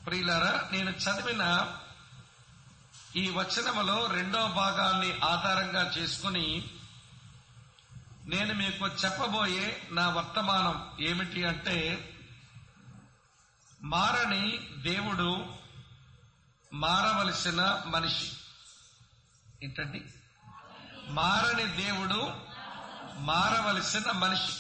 ప్రియులారా నేను చదివిన ఈ వచనములో రెండో భాగాన్ని ఆధారంగా చేసుకుని నేను మీకు చెప్పబోయే నా వర్తమానం ఏమిటి అంటే మారని దేవుడు మారవలసిన మనిషి ఏంటండి మారని దేవుడు మారవలసిన మనిషి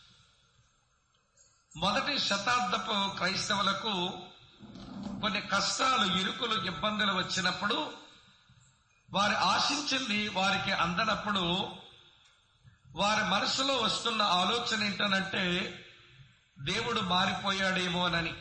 మొదటి శతాబ్దపు క్రైస్తవులకు కొన్ని కష్టాలు ఇరుకులు ఇబ్బందులు వచ్చినప్పుడు వారు ఆశించింది వారికి అందనప్పుడు వారి మనసులో వస్తున్న ఆలోచన ఏంటనంటే దేవుడు మారిపోయాడేమోనని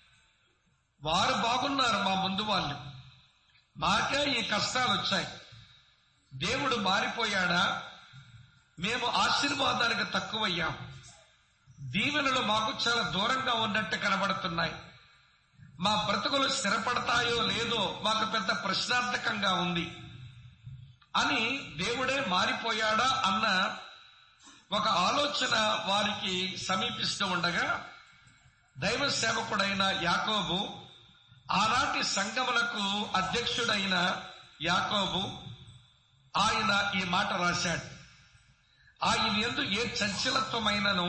వారు బాగున్నారు మా ముందు వాళ్ళు మాకే ఈ కష్టాలు వచ్చాయి దేవుడు మారిపోయాడా మేము ఆశీర్వాదానికి తక్కువయ్యాం దీవెనలు మాకు చాలా దూరంగా ఉన్నట్టు కనబడుతున్నాయి మా బ్రతుకులు స్థిరపడతాయో లేదో మాకు పెద్ద ప్రశ్నార్థకంగా ఉంది అని దేవుడే మారిపోయాడా అన్న ఒక ఆలోచన వారికి సమీపిస్తూ ఉండగా దైవ సేవకుడైన యాకోబు ఆనాటి సంగములకు అధ్యక్షుడైన యాకోబు ఆయన ఈ మాట రాశాడు ఆయన ఎందు ఏ చంచలత్వమైనను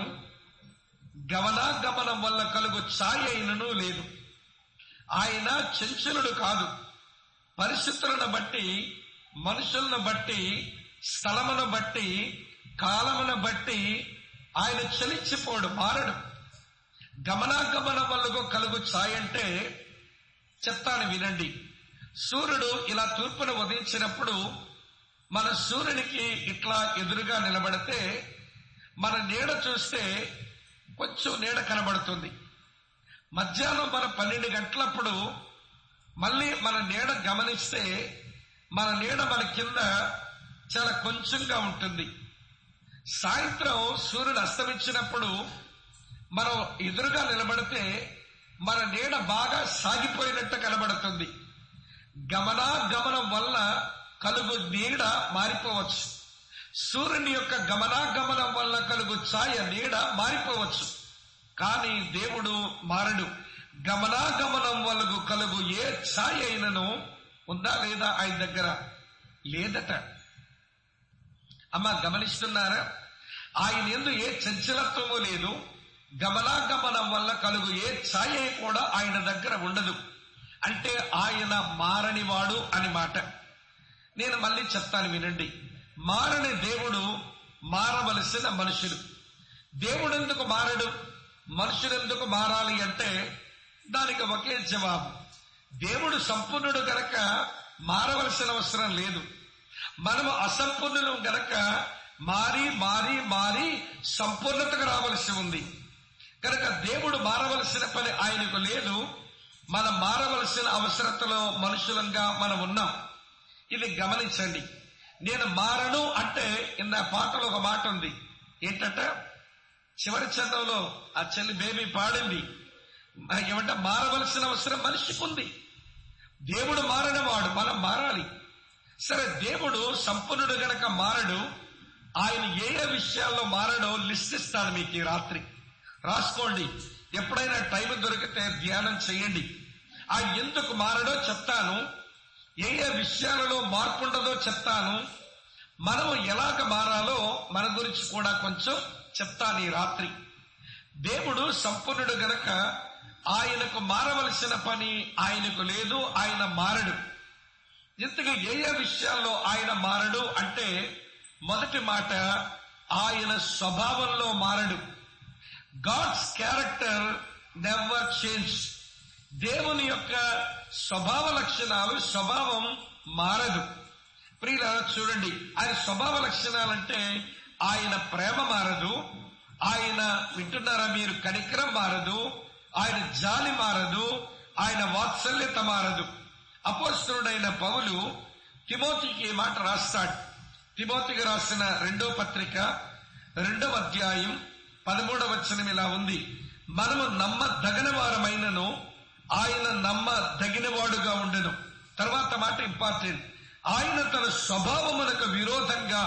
గమనాగమనం వల్ల కలుగు ఛాయ అయినను లేదు ఆయన చంచలుడు కాదు పరిస్థితులను బట్టి మనుషులను బట్టి స్థలమును బట్టి కాలమును బట్టి ఆయన చలించిపోడు మారడు గమనాగమనం వల్ల కలుగు ఛాయ అంటే చెప్తాను వినండి సూర్యుడు ఇలా తూర్పును ఉదయించినప్పుడు మన సూర్యునికి ఇట్లా ఎదురుగా నిలబడితే మన నీడ చూస్తే కొంచెం నీడ కనబడుతుంది మధ్యాహ్నం మన పన్నెండు గంటలప్పుడు మళ్ళీ మన నీడ గమనిస్తే మన నీడ మన కింద చాలా కొంచెంగా ఉంటుంది సాయంత్రం సూర్యుడు అస్తమించినప్పుడు మనం ఎదురుగా నిలబడితే మన నీడ బాగా సాగిపోయినట్టు కనబడుతుంది గమనాగమనం వల్ల కలుగు నీడ మారిపోవచ్చు సూర్యుని యొక్క గమనాగమనం వల్ల కలుగు ఛాయ నీడ మారిపోవచ్చు కానీ దేవుడు మారడు గమనాగమనం వల్ల కలుగు ఏ ఛాయ అయినను ఉందా లేదా ఆయన దగ్గర లేదట అమ్మ గమనిస్తున్నారా ఆయన ఎందు ఏ చంచలత్వము లేదు గమనాగమనం వల్ల కలుగు ఏ ఛాయ కూడా ఆయన దగ్గర ఉండదు అంటే ఆయన మారనివాడు అని మాట నేను మళ్ళీ చెప్తాను వినండి మారని దేవుడు మారవలసిన మనుషులు దేవుడు ఎందుకు మారడు మనుషులెందుకు మారాలి అంటే దానికి ఒకే జవాబు దేవుడు సంపూర్ణుడు గనక మారవలసిన అవసరం లేదు మనము అసంపూర్ణులు గనక మారి మారి మారి సంపూర్ణతకు రావలసి ఉంది కనుక దేవుడు మారవలసిన పని ఆయనకు లేదు మనం మారవలసిన అవసరతలో మనుషులంగా మనం ఉన్నాం ఇది గమనించండి నేను మారను అంటే ఇంత పాటలో ఒక మాట ఉంది ఏంటంటే చివరి చందంలో ఆ చెల్లి బేబీ పాడింది ఏమంటే మారవలసిన అవసరం మనిషికి ఉంది దేవుడు మారనివాడు మనం మారాలి సరే దేవుడు సంపన్నుడు గనక మారడు ఆయన ఏ ఏ విషయాల్లో మారడో లిస్ట్ ఇస్తాను మీకు ఈ రాత్రి రాసుకోండి ఎప్పుడైనా టైం దొరికితే ధ్యానం చేయండి ఆ ఎందుకు మారడో చెప్తాను ఏ ఏ విషయాలలో మార్పు ఉండదో చెప్తాను మనం ఎలాగ మారాలో మన గురించి కూడా కొంచెం చెప్తాను ఈ రాత్రి దేవుడు సంపూర్ణుడు గనక ఆయనకు మారవలసిన పని ఆయనకు లేదు ఆయన మారడు ఇంతగా ఏ ఏ విషయాల్లో ఆయన మారడు అంటే మొదటి మాట ఆయన స్వభావంలో మారడు గాడ్స్ క్యారెక్టర్ నెవర్ చేంజ్ దేవుని యొక్క స్వభావ లక్షణాలు స్వభావం మారదు ప్రియుల చూడండి ఆయన స్వభావ లక్షణాలంటే ఆయన ప్రేమ మారదు ఆయన వింటున్నారా మీరు కనికరం మారదు ఆయన జాలి మారదు ఆయన వాత్సల్యత మారదు అపోస్తుడైన పౌలు తిమోతికి ఈ మాట రాస్తాడు తిమోతికి రాసిన రెండో పత్రిక రెండవ అధ్యాయం పదమూడవ వచనం ఇలా ఉంది మనము నమ్మదగిన వారమైనను ఆయన నమ్మ దగినవాడుగా ఉండెను తర్వాత మాట ఇంపార్టెంట్ ఆయన తన స్వభావమునకు విరోధంగా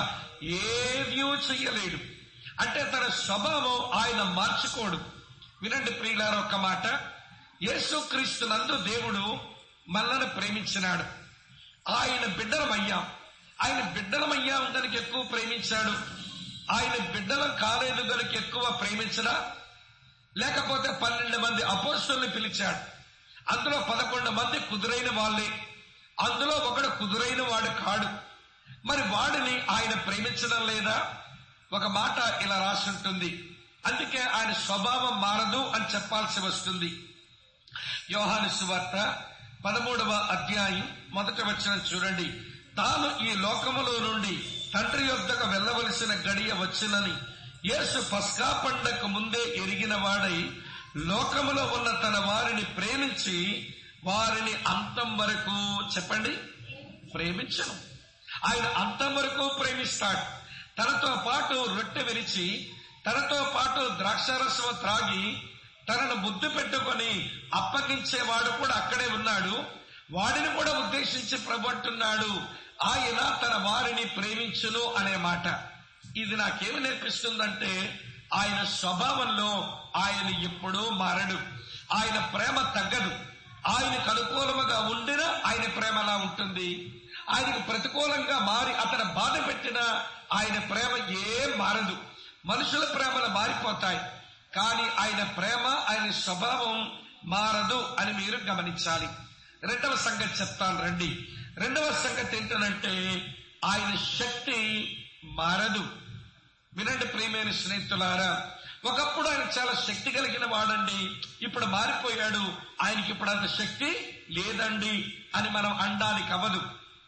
ఏదీ చెయ్యలేడు అంటే తన స్వభావం ఆయన మార్చుకోడు వినండి ప్రియులార ఒక్క మాట యేసుక్రీస్తు నందు దేవుడు మనల్ని ప్రేమించినాడు ఆయన బిడ్డలమయ్యాం ఆయన బిడ్డలమయ్యాం కనుక ఎక్కువ ప్రేమించాడు ఆయన బిడ్డలం కాలేదు కనుక ఎక్కువ ప్రేమించడా లేకపోతే పన్నెండు మంది అపోస్తుల్ని పిలిచాడు అందులో పదకొండు మంది కుదురైన వాళ్ళే అందులో ఒకడు కుదురైన వాడు కాడు మరి వాడిని ఆయన ప్రేమించడం లేదా ఒక మాట ఇలా రాసుంటుంది అందుకే ఆయన స్వభావం మారదు అని చెప్పాల్సి వస్తుంది యోహాను సువార్త పదమూడవ అధ్యాయం మొదటి వచనం చూడండి తాను ఈ లోకములో నుండి తండ్రి యొద్దకు వెళ్ళవలసిన గడియ వచ్చినని యేసు పస్కా పండగకు ముందే ఎరిగిన వాడై లోకములో ఉన్న తన వారిని ప్రేమించి వారిని అంతం వరకు చెప్పండి ప్రేమించను ఆయన అంతం వరకు ప్రేమిస్తాడు తనతో పాటు రొట్టె విరిచి తనతో పాటు ద్రాక్షారసం త్రాగి తనను ముద్దు పెట్టుకొని అప్పగించేవాడు కూడా అక్కడే ఉన్నాడు వాడిని కూడా ఉద్దేశించి ప్రభట్టున్నాడు ఆయన తన వారిని ప్రేమించును అనే మాట ఇది నాకేమి నేర్పిస్తుందంటే ఆయన స్వభావంలో ఆయన ఎప్పుడూ మారడు ఆయన ప్రేమ తగ్గదు ఆయనకు అనుకూలముగా ఉండిన ఆయన ప్రేమ అలా ఉంటుంది ఆయనకు ప్రతికూలంగా మారి అతను బాధ పెట్టిన ఆయన ప్రేమ ఏం మారదు మనుషుల ప్రేమలు మారిపోతాయి కానీ ఆయన ప్రేమ ఆయన స్వభావం మారదు అని మీరు గమనించాలి రెండవ సంగతి చెప్తాను రండి రెండవ సంగతి ఏంటనంటే ఆయన శక్తి మారదు వినండి ప్రియమైన స్నేహితులారా ఒకప్పుడు ఆయన చాలా శక్తి కలిగిన వాడండి ఇప్పుడు మారిపోయాడు ఆయనకి ఇప్పుడు అంత శక్తి లేదండి అని మనం అనడానికి అవ్వదు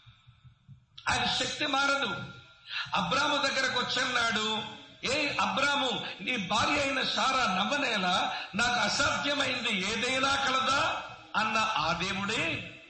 ఆయన శక్తి మారదు అబ్రాము దగ్గరకు వచ్చన్నాడు ఏ అబ్రాము నీ భార్య అయిన సారా నవ్వనేలా నాకు అసాధ్యమైంది ఏదైనా కలదా అన్న ఆ దేవుడే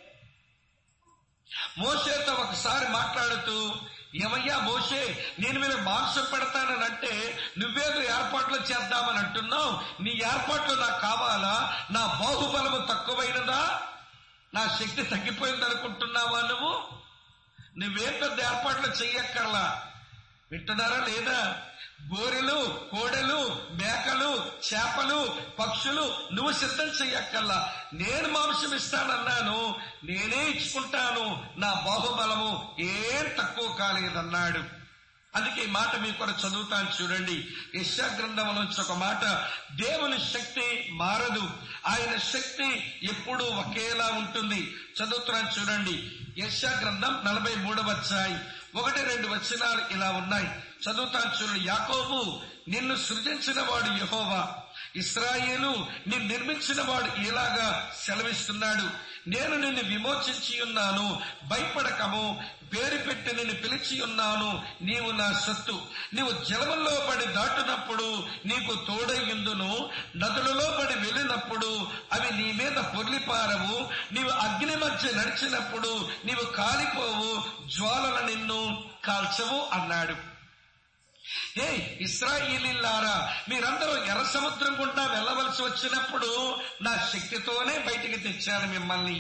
మోసేతో ఒకసారి మాట్లాడుతూ ఏమయ్యా మోసే నేను మీద మాంసం పెడతానని అంటే నువ్వేదో ఏర్పాట్లు చేద్దామని అంటున్నావు నీ ఏర్పాట్లు నాకు కావాలా నా బాహుబలము తక్కువైనదా నా శక్తి తగ్గిపోయింది అనుకుంటున్నావా నువ్వు నువ్వేం పెద్ద ఏర్పాట్లు చెయ్యక్కర్లా వింటున్నారా లేదా గోరెలు కోడెలు మేకలు చేపలు పక్షులు నువ్వు సిద్ధం చెయ్యక్కల్లా నేను మాంసం ఇస్తానన్నాను నేనే ఇచ్చుకుంటాను నా బాహుబలము ఏం తక్కువ కాలేదన్నాడు అందుకే ఈ మాట మీకు కూడా చదువుతాను చూడండి యశా గ్రంథం నుంచి ఒక మాట దేవుని శక్తి మారదు ఆయన శక్తి ఎప్పుడూ ఒకేలా ఉంటుంది చదువుతున్నాను చూడండి యశా గ్రంథం నలభై మూడవ అధ్యాయం ఒకటి రెండు వచనాలు ఇలా ఉన్నాయి చదువుతాను చూడండి యాకోబు నిన్ను సృజించిన వాడు యహోవా ఇస్రాయేలు నిన్ను నిర్మించిన వాడు ఇలాగా సెలవిస్తున్నాడు నేను నిన్ను విమోచించి ఉన్నాను భయపడకము పేరు పెట్టి నిన్ను పిలిచి ఉన్నాను నీవు నా సొత్తు నీవు జలముల్లో పడి దాటునప్పుడు నీకు తోడయ్యుందును నదులలో పడి వెళ్ళినప్పుడు అవి నీ మీద పొర్లిపారవు నీవు అగ్ని మధ్య నడిచినప్పుడు నీవు కాలిపోవు జ్వాలల నిన్ను కాల్చవు అన్నాడు ఏ ఇస్రాయిలీలారా మీరందరూ ఎర్ర సముద్రం గుండా వెళ్ళవలసి వచ్చినప్పుడు నా శక్తితోనే బయటికి తెచ్చాను మిమ్మల్ని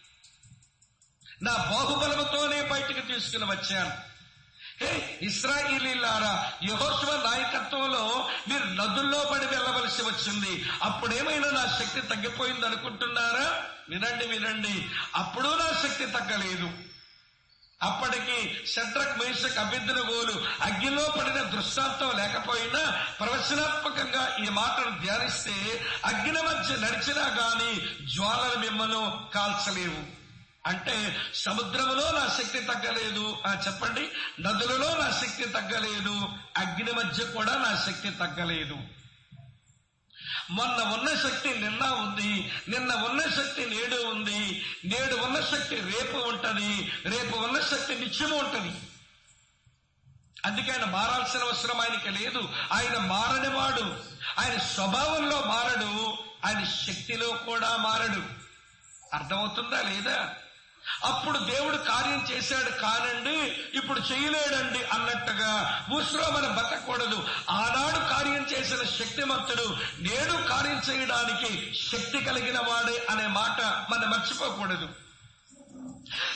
నా బాహుబలముతోనే బయటికి తీసుకుని వచ్చాను హే ఇస్రాయిలీలారా యహోశివ నాయకత్వంలో మీరు నదుల్లో పడి వెళ్ళవలసి వచ్చింది అప్పుడేమైనా నా శక్తి తగ్గిపోయింది అనుకుంటున్నారా వినండి వినండి అప్పుడు నా శక్తి తగ్గలేదు అప్పటికి శత్రక్ మేషక్ అభ్యర్థుల గోలు అగ్నిలో పడిన దృష్టాంతం లేకపోయినా ప్రవచనాత్మకంగా ఈ మాటను ధ్యానిస్తే అగ్ని మధ్య నడిచినా గాని జ్వాలలు మిమ్మల్ని కాల్చలేవు అంటే సముద్రములో నా శక్తి తగ్గలేదు ఆ చెప్పండి నదులలో నా శక్తి తగ్గలేదు అగ్ని మధ్య కూడా నా శక్తి తగ్గలేదు మొన్న ఉన్న శక్తి నిన్న ఉంది నిన్న ఉన్న శక్తి నేడు ఉంది నేడు ఉన్న శక్తి రేపు ఉంటది రేపు ఉన్న శక్తి నిత్యము ఉంటది అందుకే ఆయన మారాల్సిన అవసరం ఆయనకి లేదు ఆయన మారనివాడు ఆయన స్వభావంలో మారడు ఆయన శక్తిలో కూడా మారడు అర్థమవుతుందా లేదా అప్పుడు దేవుడు కార్యం చేశాడు కానండి ఇప్పుడు చేయలేడండి అన్నట్టుగా ఊసులో మనం బతకూడదు ఆనాడు కార్యం చేసిన శక్తిమంతుడు నేడు కార్యం చేయడానికి శక్తి కలిగిన వాడే అనే మాట మనం మర్చిపోకూడదు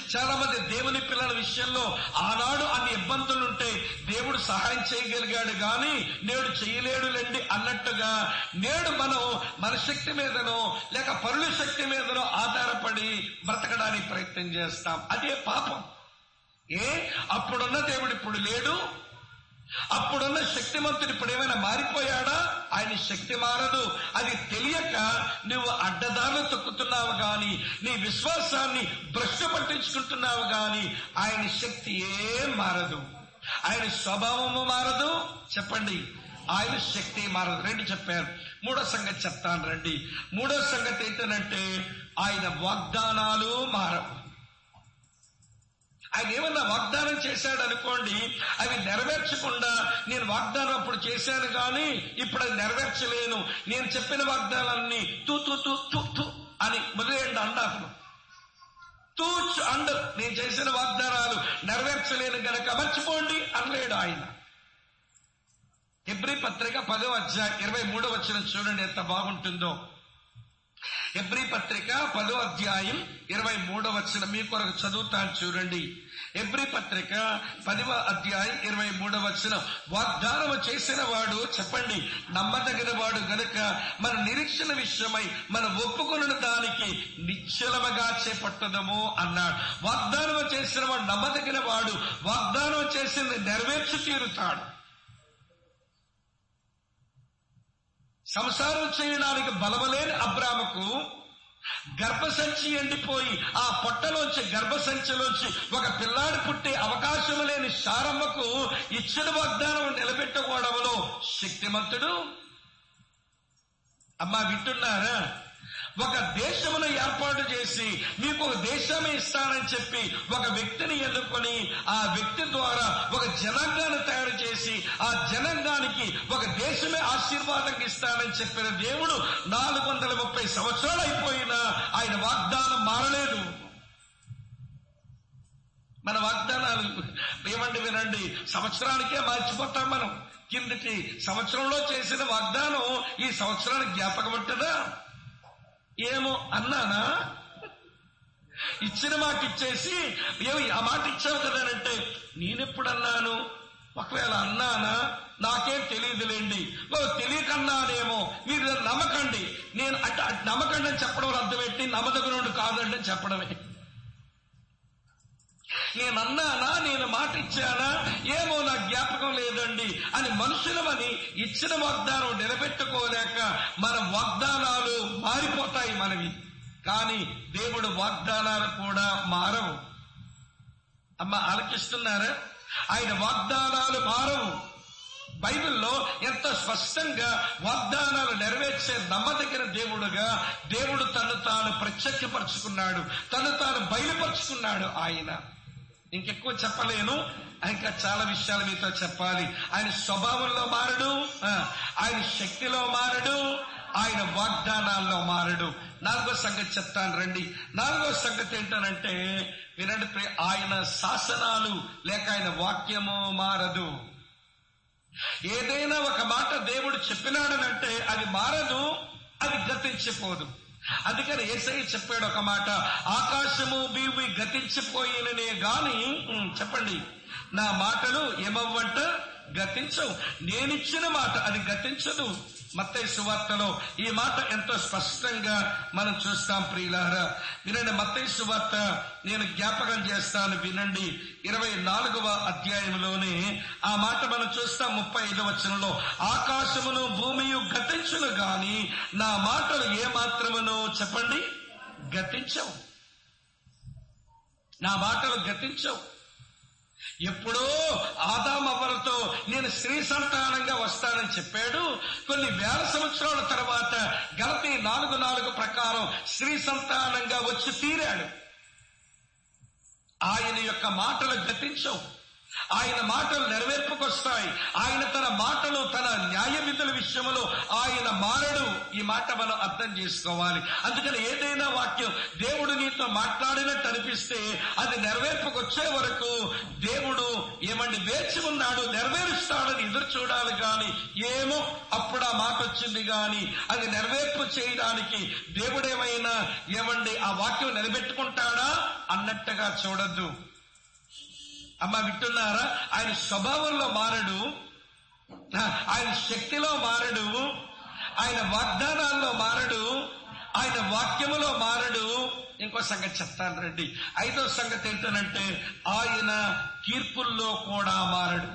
చాలా మంది దేవుని పిల్లల విషయంలో ఆనాడు అన్ని ఇబ్బందులుంటే దేవుడు సహాయం చేయగలిగాడు గాని నేడు చేయలేడులేండి అన్నట్టుగా నేడు మనం మన శక్తి మీదనో లేక పరుల శక్తి మీదనో ఆధారపడి బ్రతకడానికి ప్రయత్నం చేస్తాం అదే పాపం ఏ అప్పుడున్న దేవుడు ఇప్పుడు లేడు అప్పుడున్న శక్తిమంతుడు ఇప్పుడు ఏమైనా మారిపోయాడా ఆయన శక్తి మారదు అది తెలియక నువ్వు అడ్డదారులు తొక్కుతున్నావు గాని నీ విశ్వాసాన్ని భ్రష్టు పట్టించుకుంటున్నావు గాని ఆయన శక్తి ఏం మారదు ఆయన స్వభావము మారదు చెప్పండి ఆయన శక్తి మారదు రెండు చెప్పారు మూడో సంగతి చెప్తాను రండి మూడో సంగతి ఏంటంటే ఆయన వాగ్దానాలు మారవు ఆయన ఏమన్నా వాగ్దానం చేశాడు అనుకోండి అవి నెరవేర్చకుండా నేను వాగ్దానం అప్పుడు చేశాను కానీ ఇప్పుడు అది నెరవేర్చలేను నేను చెప్పిన వాగ్దానాలన్నీ తూ తూ తూ తూ తూ అని మొదలైండి అండాకులు తూచ్ అండ్ నేను చేసిన వాగ్దానాలు నెరవేర్చలేను గనక మర్చిపోండి అనలేడు ఆయన ఎబ్రి పత్రిక పదో అధ్యాయం ఇరవై మూడో వచ్చిన చూడండి ఎంత బాగుంటుందో ఎబ్రి పత్రిక పదో అధ్యాయం ఇరవై మూడో వచ్చిన మీ కొరకు చదువుతాను చూడండి ఎబ్రి పత్రిక పదవ అధ్యాయం ఇరవై మూడవ వచ్చిన వాగ్దానం చేసిన వాడు చెప్పండి నమ్మదగిన వాడు గనుక మన నిరీక్షణ విషయమై మన ఒప్పుకున్న దానికి నిశ్చలముగా చేపట్టదము అన్నాడు వాగ్దానం చేసిన వాడు నమ్మదగిన వాడు వాగ్దానం చేసింది నెరవేర్చి తీరుతాడు సంసారం చేయడానికి బలమలేని అబ్రామకు గర్భసంచి ఎండిపోయి ఆ పొట్టలోంచి గర్భసంచిలోంచి ఒక పిల్లాడు పుట్టే అవకాశం లేని శారమ్మకు ఇచ్చిన వాగ్దానం నిలబెట్టుకోవడంలో శక్తిమంతుడు అమ్మా వింటున్నారా ఒక దేశమును ఏర్పాటు చేసి మీకు ఒక దేశమే ఇస్తానని చెప్పి ఒక వ్యక్తిని ఎన్నుకొని ఆ వ్యక్తి ద్వారా ఒక జనాంగాన్ని తయారు చేసి ఆ జనాంగానికి ఒక దేశమే ఆశీర్వాదంగా ఇస్తానని చెప్పిన దేవుడు నాలుగు వందల ముప్పై సంవత్సరాలు అయిపోయినా ఆయన వాగ్దానం మారలేదు మన వాగ్దానాలు ఏమండి వినండి సంవత్సరానికే మార్చిపోతాం మనం కిందటి సంవత్సరంలో చేసిన వాగ్దానం ఈ సంవత్సరానికి జ్ఞాపకం ఉంటుందా ఏమో అన్నానా ఇచ్చిన మాట ఇచ్చేసి ఏమి ఆ మాట ఇచ్చావు కదానంటే నేనెప్పుడు అన్నాను ఒకవేళ అన్నానా నాకేం తెలియదులేండి ఓ తెలియకన్నానేమో మీరు నన్ను నమ్మకండి నేను అట్ట అట్ట నమ్మకండి అని చెప్పడం అర్థం పెట్టి నమ్మదగినోడు కాదండి అని చెప్పడమే నేను అన్నానా నేను మాట ఇచ్చానా ఏమో నా జ్ఞాపకం లేదండి అని మనుషులమని ఇచ్చిన వాగ్దానం నిలబెట్టుకోలేక మన వాగ్దానాలు మారిపోతాయి మనవి కానీ దేవుడు వాగ్దానాలు కూడా మారవు అమ్మ ఆలకిస్తున్నారా ఆయన వాగ్దానాలు మారవు బైబిల్లో ఎంత స్పష్టంగా వాగ్దానాలు నెరవేర్చే నమ్మదగిన దేవుడుగా దేవుడు తను తాను ప్రత్యక్షపరుచుకున్నాడు తను తాను బయలుపరుచుకున్నాడు ఆయన ఇంకెక్కువ చెప్పలేను ఇంకా చాలా విషయాలు మీతో చెప్పాలి ఆయన స్వభావంలో మారడు ఆ, ఆయన శక్తిలో మారడు ఆయన వాగ్దానాల్లో మారడు నాలుగో సంగతి చెప్తాను రండి నాలుగో సంగతి ఏంటనంటే వినండి ప్రియ, ఆయన శాసనాలు లేక ఆయన వాక్యము మారదు ఏదైనా ఒక మాట దేవుడు చెప్పినాడనంటే అది మారదు అది గతించిపోదు అందుకని ఏసై చెప్పాడు ఒక మాట ఆకాశము భూమి గతించిపోయిననే గాని ఉమ్, చెప్పండి నా మాటలు ఏమవ్వంట గతించవు నేనిచ్చిన మాట అది గతించదు మత్తయి సువార్తలో ఈ మాట ఎంతో స్పష్టంగా మనం చూస్తాం ప్రియులారా వినండి మత్తయి సువార్త నేను జ్ఞాపకం చేస్తాను వినండి ఇరవై నాలుగవ అధ్యాయంలోనే ఆ మాట మనం చూస్తాం ముప్పై ఐదవ వచనంలో ఆకాశమును భూమియు గతించును గాని నా మాటలు ఏ మాత్రమును చెప్పండి గతించవు నా మాటలు గతించవు ఎప్పుడో ఆదామవ్వలతో నేను స్త్రీ సంతానంగా వస్తానని చెప్పాడు కొన్ని వేల సంవత్సరాల తర్వాత గలతీ నాలుగు నాలుగు ప్రకారం స్త్రీ సంతానంగా వచ్చి తీరాడు ఆయన యొక్క మాటలు గతించవు ఆయన మాటలు నెరవేర్పుకొస్తాయి ఆయన తన మాటలు తన న్యాయ విధుల విషయంలో ఆయన మారడు ఈ మాట మనం అర్థం చేసుకోవాలి అందుకని ఏదైనా వాక్యం దేవుడు నీతో మాట్లాడినట్టు అనిపిస్తే అది నెరవేర్పుకొచ్చే వరకు దేవుడు ఏమండి వేచి ఉన్నాడు నెరవేరుస్తాడని ఎదురు చూడాలి గాని ఏమో అప్పుడు ఆ మాట వచ్చింది గాని అది నెరవేర్పు చేయడానికి దేవుడేమైనా ఏమండి ఆ వాక్యం నిలబెట్టుకుంటాడా అన్నట్టుగా చూడద్దు అమ్మ వింటున్నారా ఆయన స్వభావంలో మారడు ఆయన శక్తిలో మారడు ఆయన వాగ్దానాల్లో మారడు ఆయన వాక్యములో మారడు ఇంకో సంగతి చెప్తాను రండి ఐదో సంగతి ఏంటనంటే ఆయన తీర్పుల్లో కూడా మారడు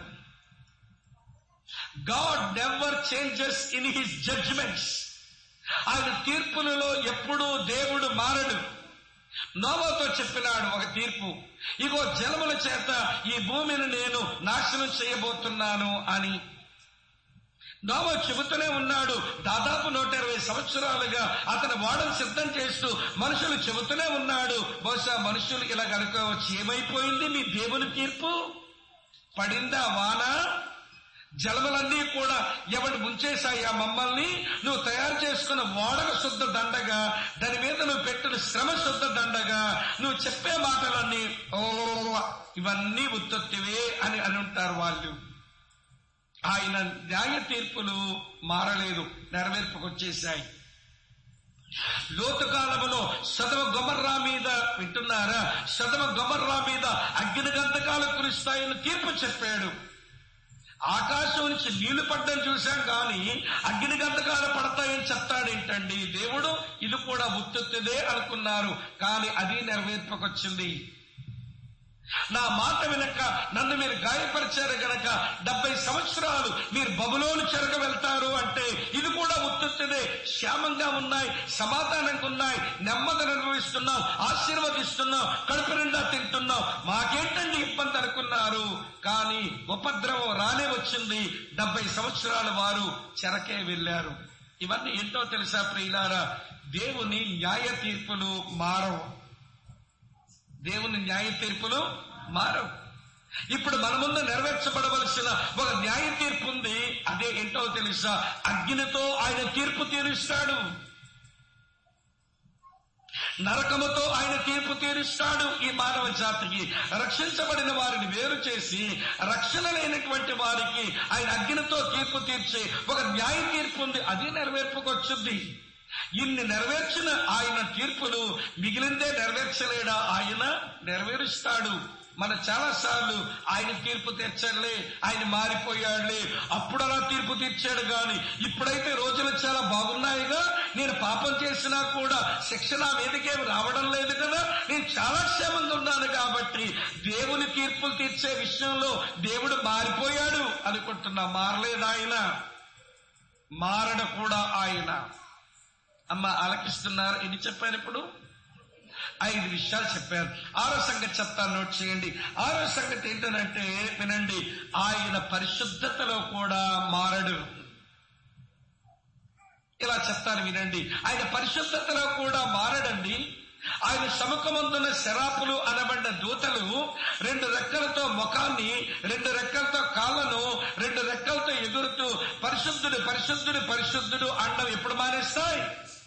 God never changes in his judgements ఆయన తీర్పులలో ఎప్పుడూ దేవుడు మారడు నోవాతో చెప్పినాడు ఒక తీర్పు ఇగో జలముల చేత ఈ భూమిని నేను నాశనం చేయబోతున్నాను అని నోవా చెబుతూనే ఉన్నాడు దాదాపు నూట ఇరవై సంవత్సరాలుగా అతని వాడను సిద్ధం చేస్తూ మనుషులు చెబుతూనే ఉన్నాడు బహుశా మనుషులు ఇలా కనుకోవచ్చు ఏమైపోయింది మీ దేవుని తీర్పు పడిందా వాన జలములన్నీ కూడా ఎవడు ముంచేశాయా మమ్మల్ని నువ్వు తయారు చేసుకున్న ఓడక శుద్ధ దండగా దాని మీద నువ్వు పెట్టిన శ్రమ శుద్ధ దండగా నువ్వు చెప్పే మాటలన్నీ ఓ ఇవన్నీ ఉత్పత్తివే అని అని ఉంటారు వాళ్ళు ఆయన న్యాయ తీర్పులు మారలేదు నెరవేర్పుకొచ్చేశాయి లోతు కాలములో సదమ గొమర్రా మీద వింటున్నారా సదమ గొమర్రా మీద అగ్ని గంధకాలు కురుస్తాయని తీర్పు చెప్పాడు ఆకాశం నుంచి నీళ్లు పడ్డం చూశాం కానీ అగ్ని గంధకాలు పడతాయని చెప్తాడేంటండి దేవుడు ఇది కూడా ఉత్తుత్తిదే అనుకున్నారు కానీ అది నెరవేర్పుకొచ్చింది నా మాట వినక నన్ను మీరు గాయపరిచారు గనక డెబ్బై సంవత్సరాలు మీరు బబులోను చెరగ వెళ్తారు అంటే ఇది కూడా ఉత్తుత్తిదే క్షేమంగా ఉన్నాయి సమాధానంగా ఉన్నాయి నెమ్మదిని అనుభవిస్తున్నాం ఆశీర్వదిస్తున్నాం కడుపు నిండా తింటున్నాం మాకేంటండి ఇబ్బంది అనుకున్నారు కానీ ఉపద్రవం రానే వచ్చింది డెబ్బై సంవత్సరాల వారు చెరకే వెళ్ళారు ఇవన్నీ ఏంటో తెలుసా ప్రియులారా దేవుని న్యాయ తీర్పులు మారవు దేవుని న్యాయ తీర్పులు మారవు ఇప్పుడు మన ముందు నెరవేర్చబడవలసిన ఒక న్యాయ తీర్పు ఉంది అదే ఏంటో తెలుసా అగ్నితో ఆయన తీర్పు తీరుస్తాడు నరకముతో ఆయన తీర్పు తీరుస్తాడు ఈ మానవ జాతికి రక్షించబడిన వారిని వేరు చేసి రక్షణ లేనటువంటి వారికి ఆయన అగ్నితో తీర్పు తీర్చే ఒక న్యాయ తీర్పు ఉంది అది నెరవేర్పుకొచ్చుద్ది ఇన్ని నెరవేర్చిన ఆయన తీర్పులు మిగిలిందే నెరవేర్చలేడా ఆయన నెరవేరుస్తాడు మన చాలా సార్లు ఆయన తీర్పు తీర్చలే ఆయన మారిపోయాడులే అప్పుడు అలా తీర్పు తీర్చాడు గాని ఇప్పుడైతే రోజులు చాలా బాగున్నాయిగా నేను పాపం చేసినా కూడా శిక్ష నా మీదకేం రావడం లేదు కదా నేను చాలా క్షేమంగా ఉన్నాను కాబట్టి దేవుని తీర్పులు తీర్చే విషయంలో దేవుడు మారిపోయాడు అనుకుంటున్నా మారలేదు ఆయన మారడ కూడా ఆయన అమ్మ ఆలకిస్తున్నారు ఇది చెప్పాను ఇప్పుడు ఐదు విషయాలు చెప్పారు ఆరో సంగతి చెప్తాను నోట్ చేయండి ఆరో సంగతి ఏంటంటే వినండి ఆయన పరిశుద్ధతలో కూడా మారడు ఇలా చెప్తాను వినండి ఆయన పరిశుద్ధతలో కూడా మారడండి ఆయన సముఖమందున్న శరాపులు అనబడిన దూతలు రెండు రెక్కలతో ముఖాన్ని రెండు రెక్కలతో కాళ్ళను రెండు రెక్కలతో ఎగురుతూ పరిశుద్ధుడు పరిశుద్ధుడు పరిశుద్ధుడు అండం ఎప్పుడు మానేస్తాయి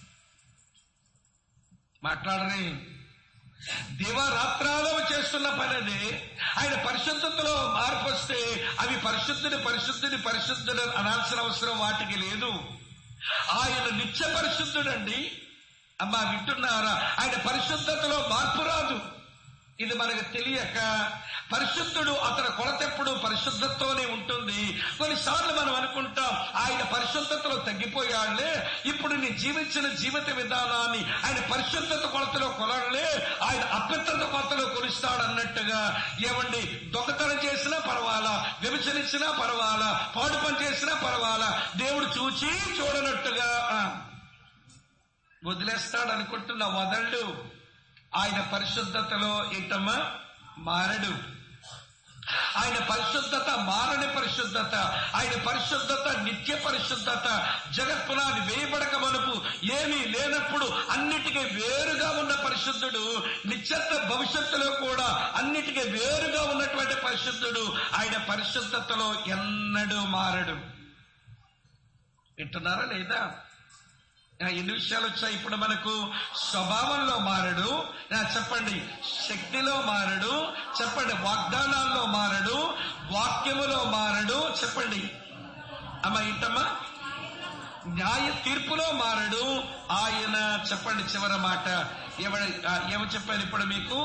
మాట్లాడరే దివారాత్రాలు చేస్తున్న పని అది ఆయన పరిశుద్ధతలో మార్పు వస్తే అవి పరిశుద్ధుని పరిశుద్ధుని పరిశుద్ధుడు అనాల్సిన అవసరం వాటికి లేదు ఆయన నిత్య పరిశుద్ధుడండి అమ్మా వింటున్నారా ఆయన పరిశుద్ధతలో మార్పు రాదు ఇది మనకు తెలియక పరిశుద్ధుడు అతని కొలతెప్పుడు పరిశుద్ధతతోనే ఉంటుంది కొన్నిసార్లు మనం అనుకుంటాం ఆయన పరిశుద్ధతలో తగ్గిపోయాడులే ఇప్పుడు నీ జీవించిన జీవిత విధానాన్ని ఆయన పరిశుద్ధత కొలతలో కొలడలే ఆయన అభ్యర్థత కొలతలో కొలుస్తాడు అన్నట్టుగా ఏమండి దొంగతనం చేసినా పర్వాలా విభజనించినా పర్వాలా పాడు పని చేసినా పర్వాలా దేవుడు చూచి చూడనట్టుగా ఆ, వదిలేస్తాడు అనుకుంటున్న వదళ్ళు ఆయన పరిశుద్ధతలో ఏంటమ్మా మారడు ఆయన పరిశుద్ధత మారని పరిశుద్ధత ఆయన పరిశుద్ధత నిత్య పరిశుద్ధత జగత్పునాది వేయబడక మనుపు ఏమీ లేనప్పుడు అన్నిటికీ వేరుగా ఉన్న పరిశుద్ధత పరిశుద్ధుడు నిశ్చత్వ భవిష్యత్తులో కూడా అన్నిటికీ వేరుగా ఉన్నటువంటి పరిశుద్ధుడు ఆయన పరిశుద్ధతలో ఎన్నడూ మారడు వింటున్నారా లేదా ఆ, ఎన్ని విషయాలు వచ్చాయి ఇప్పుడు మనకు స్వభావంలో మారడు ఆ, చెప్పండి శక్తిలో మారడు చెప్పండి వాగ్దానాల్లో మారడు వాక్యములో మారడు చెప్పండి అమ్మా ఇంటమ్మా న్యాయ తీర్పులో మారడు ఆయన చెప్పండి చివరి మాట ఎవడ ఆ, ఏమో చెప్పాను ఇప్పుడు మీకు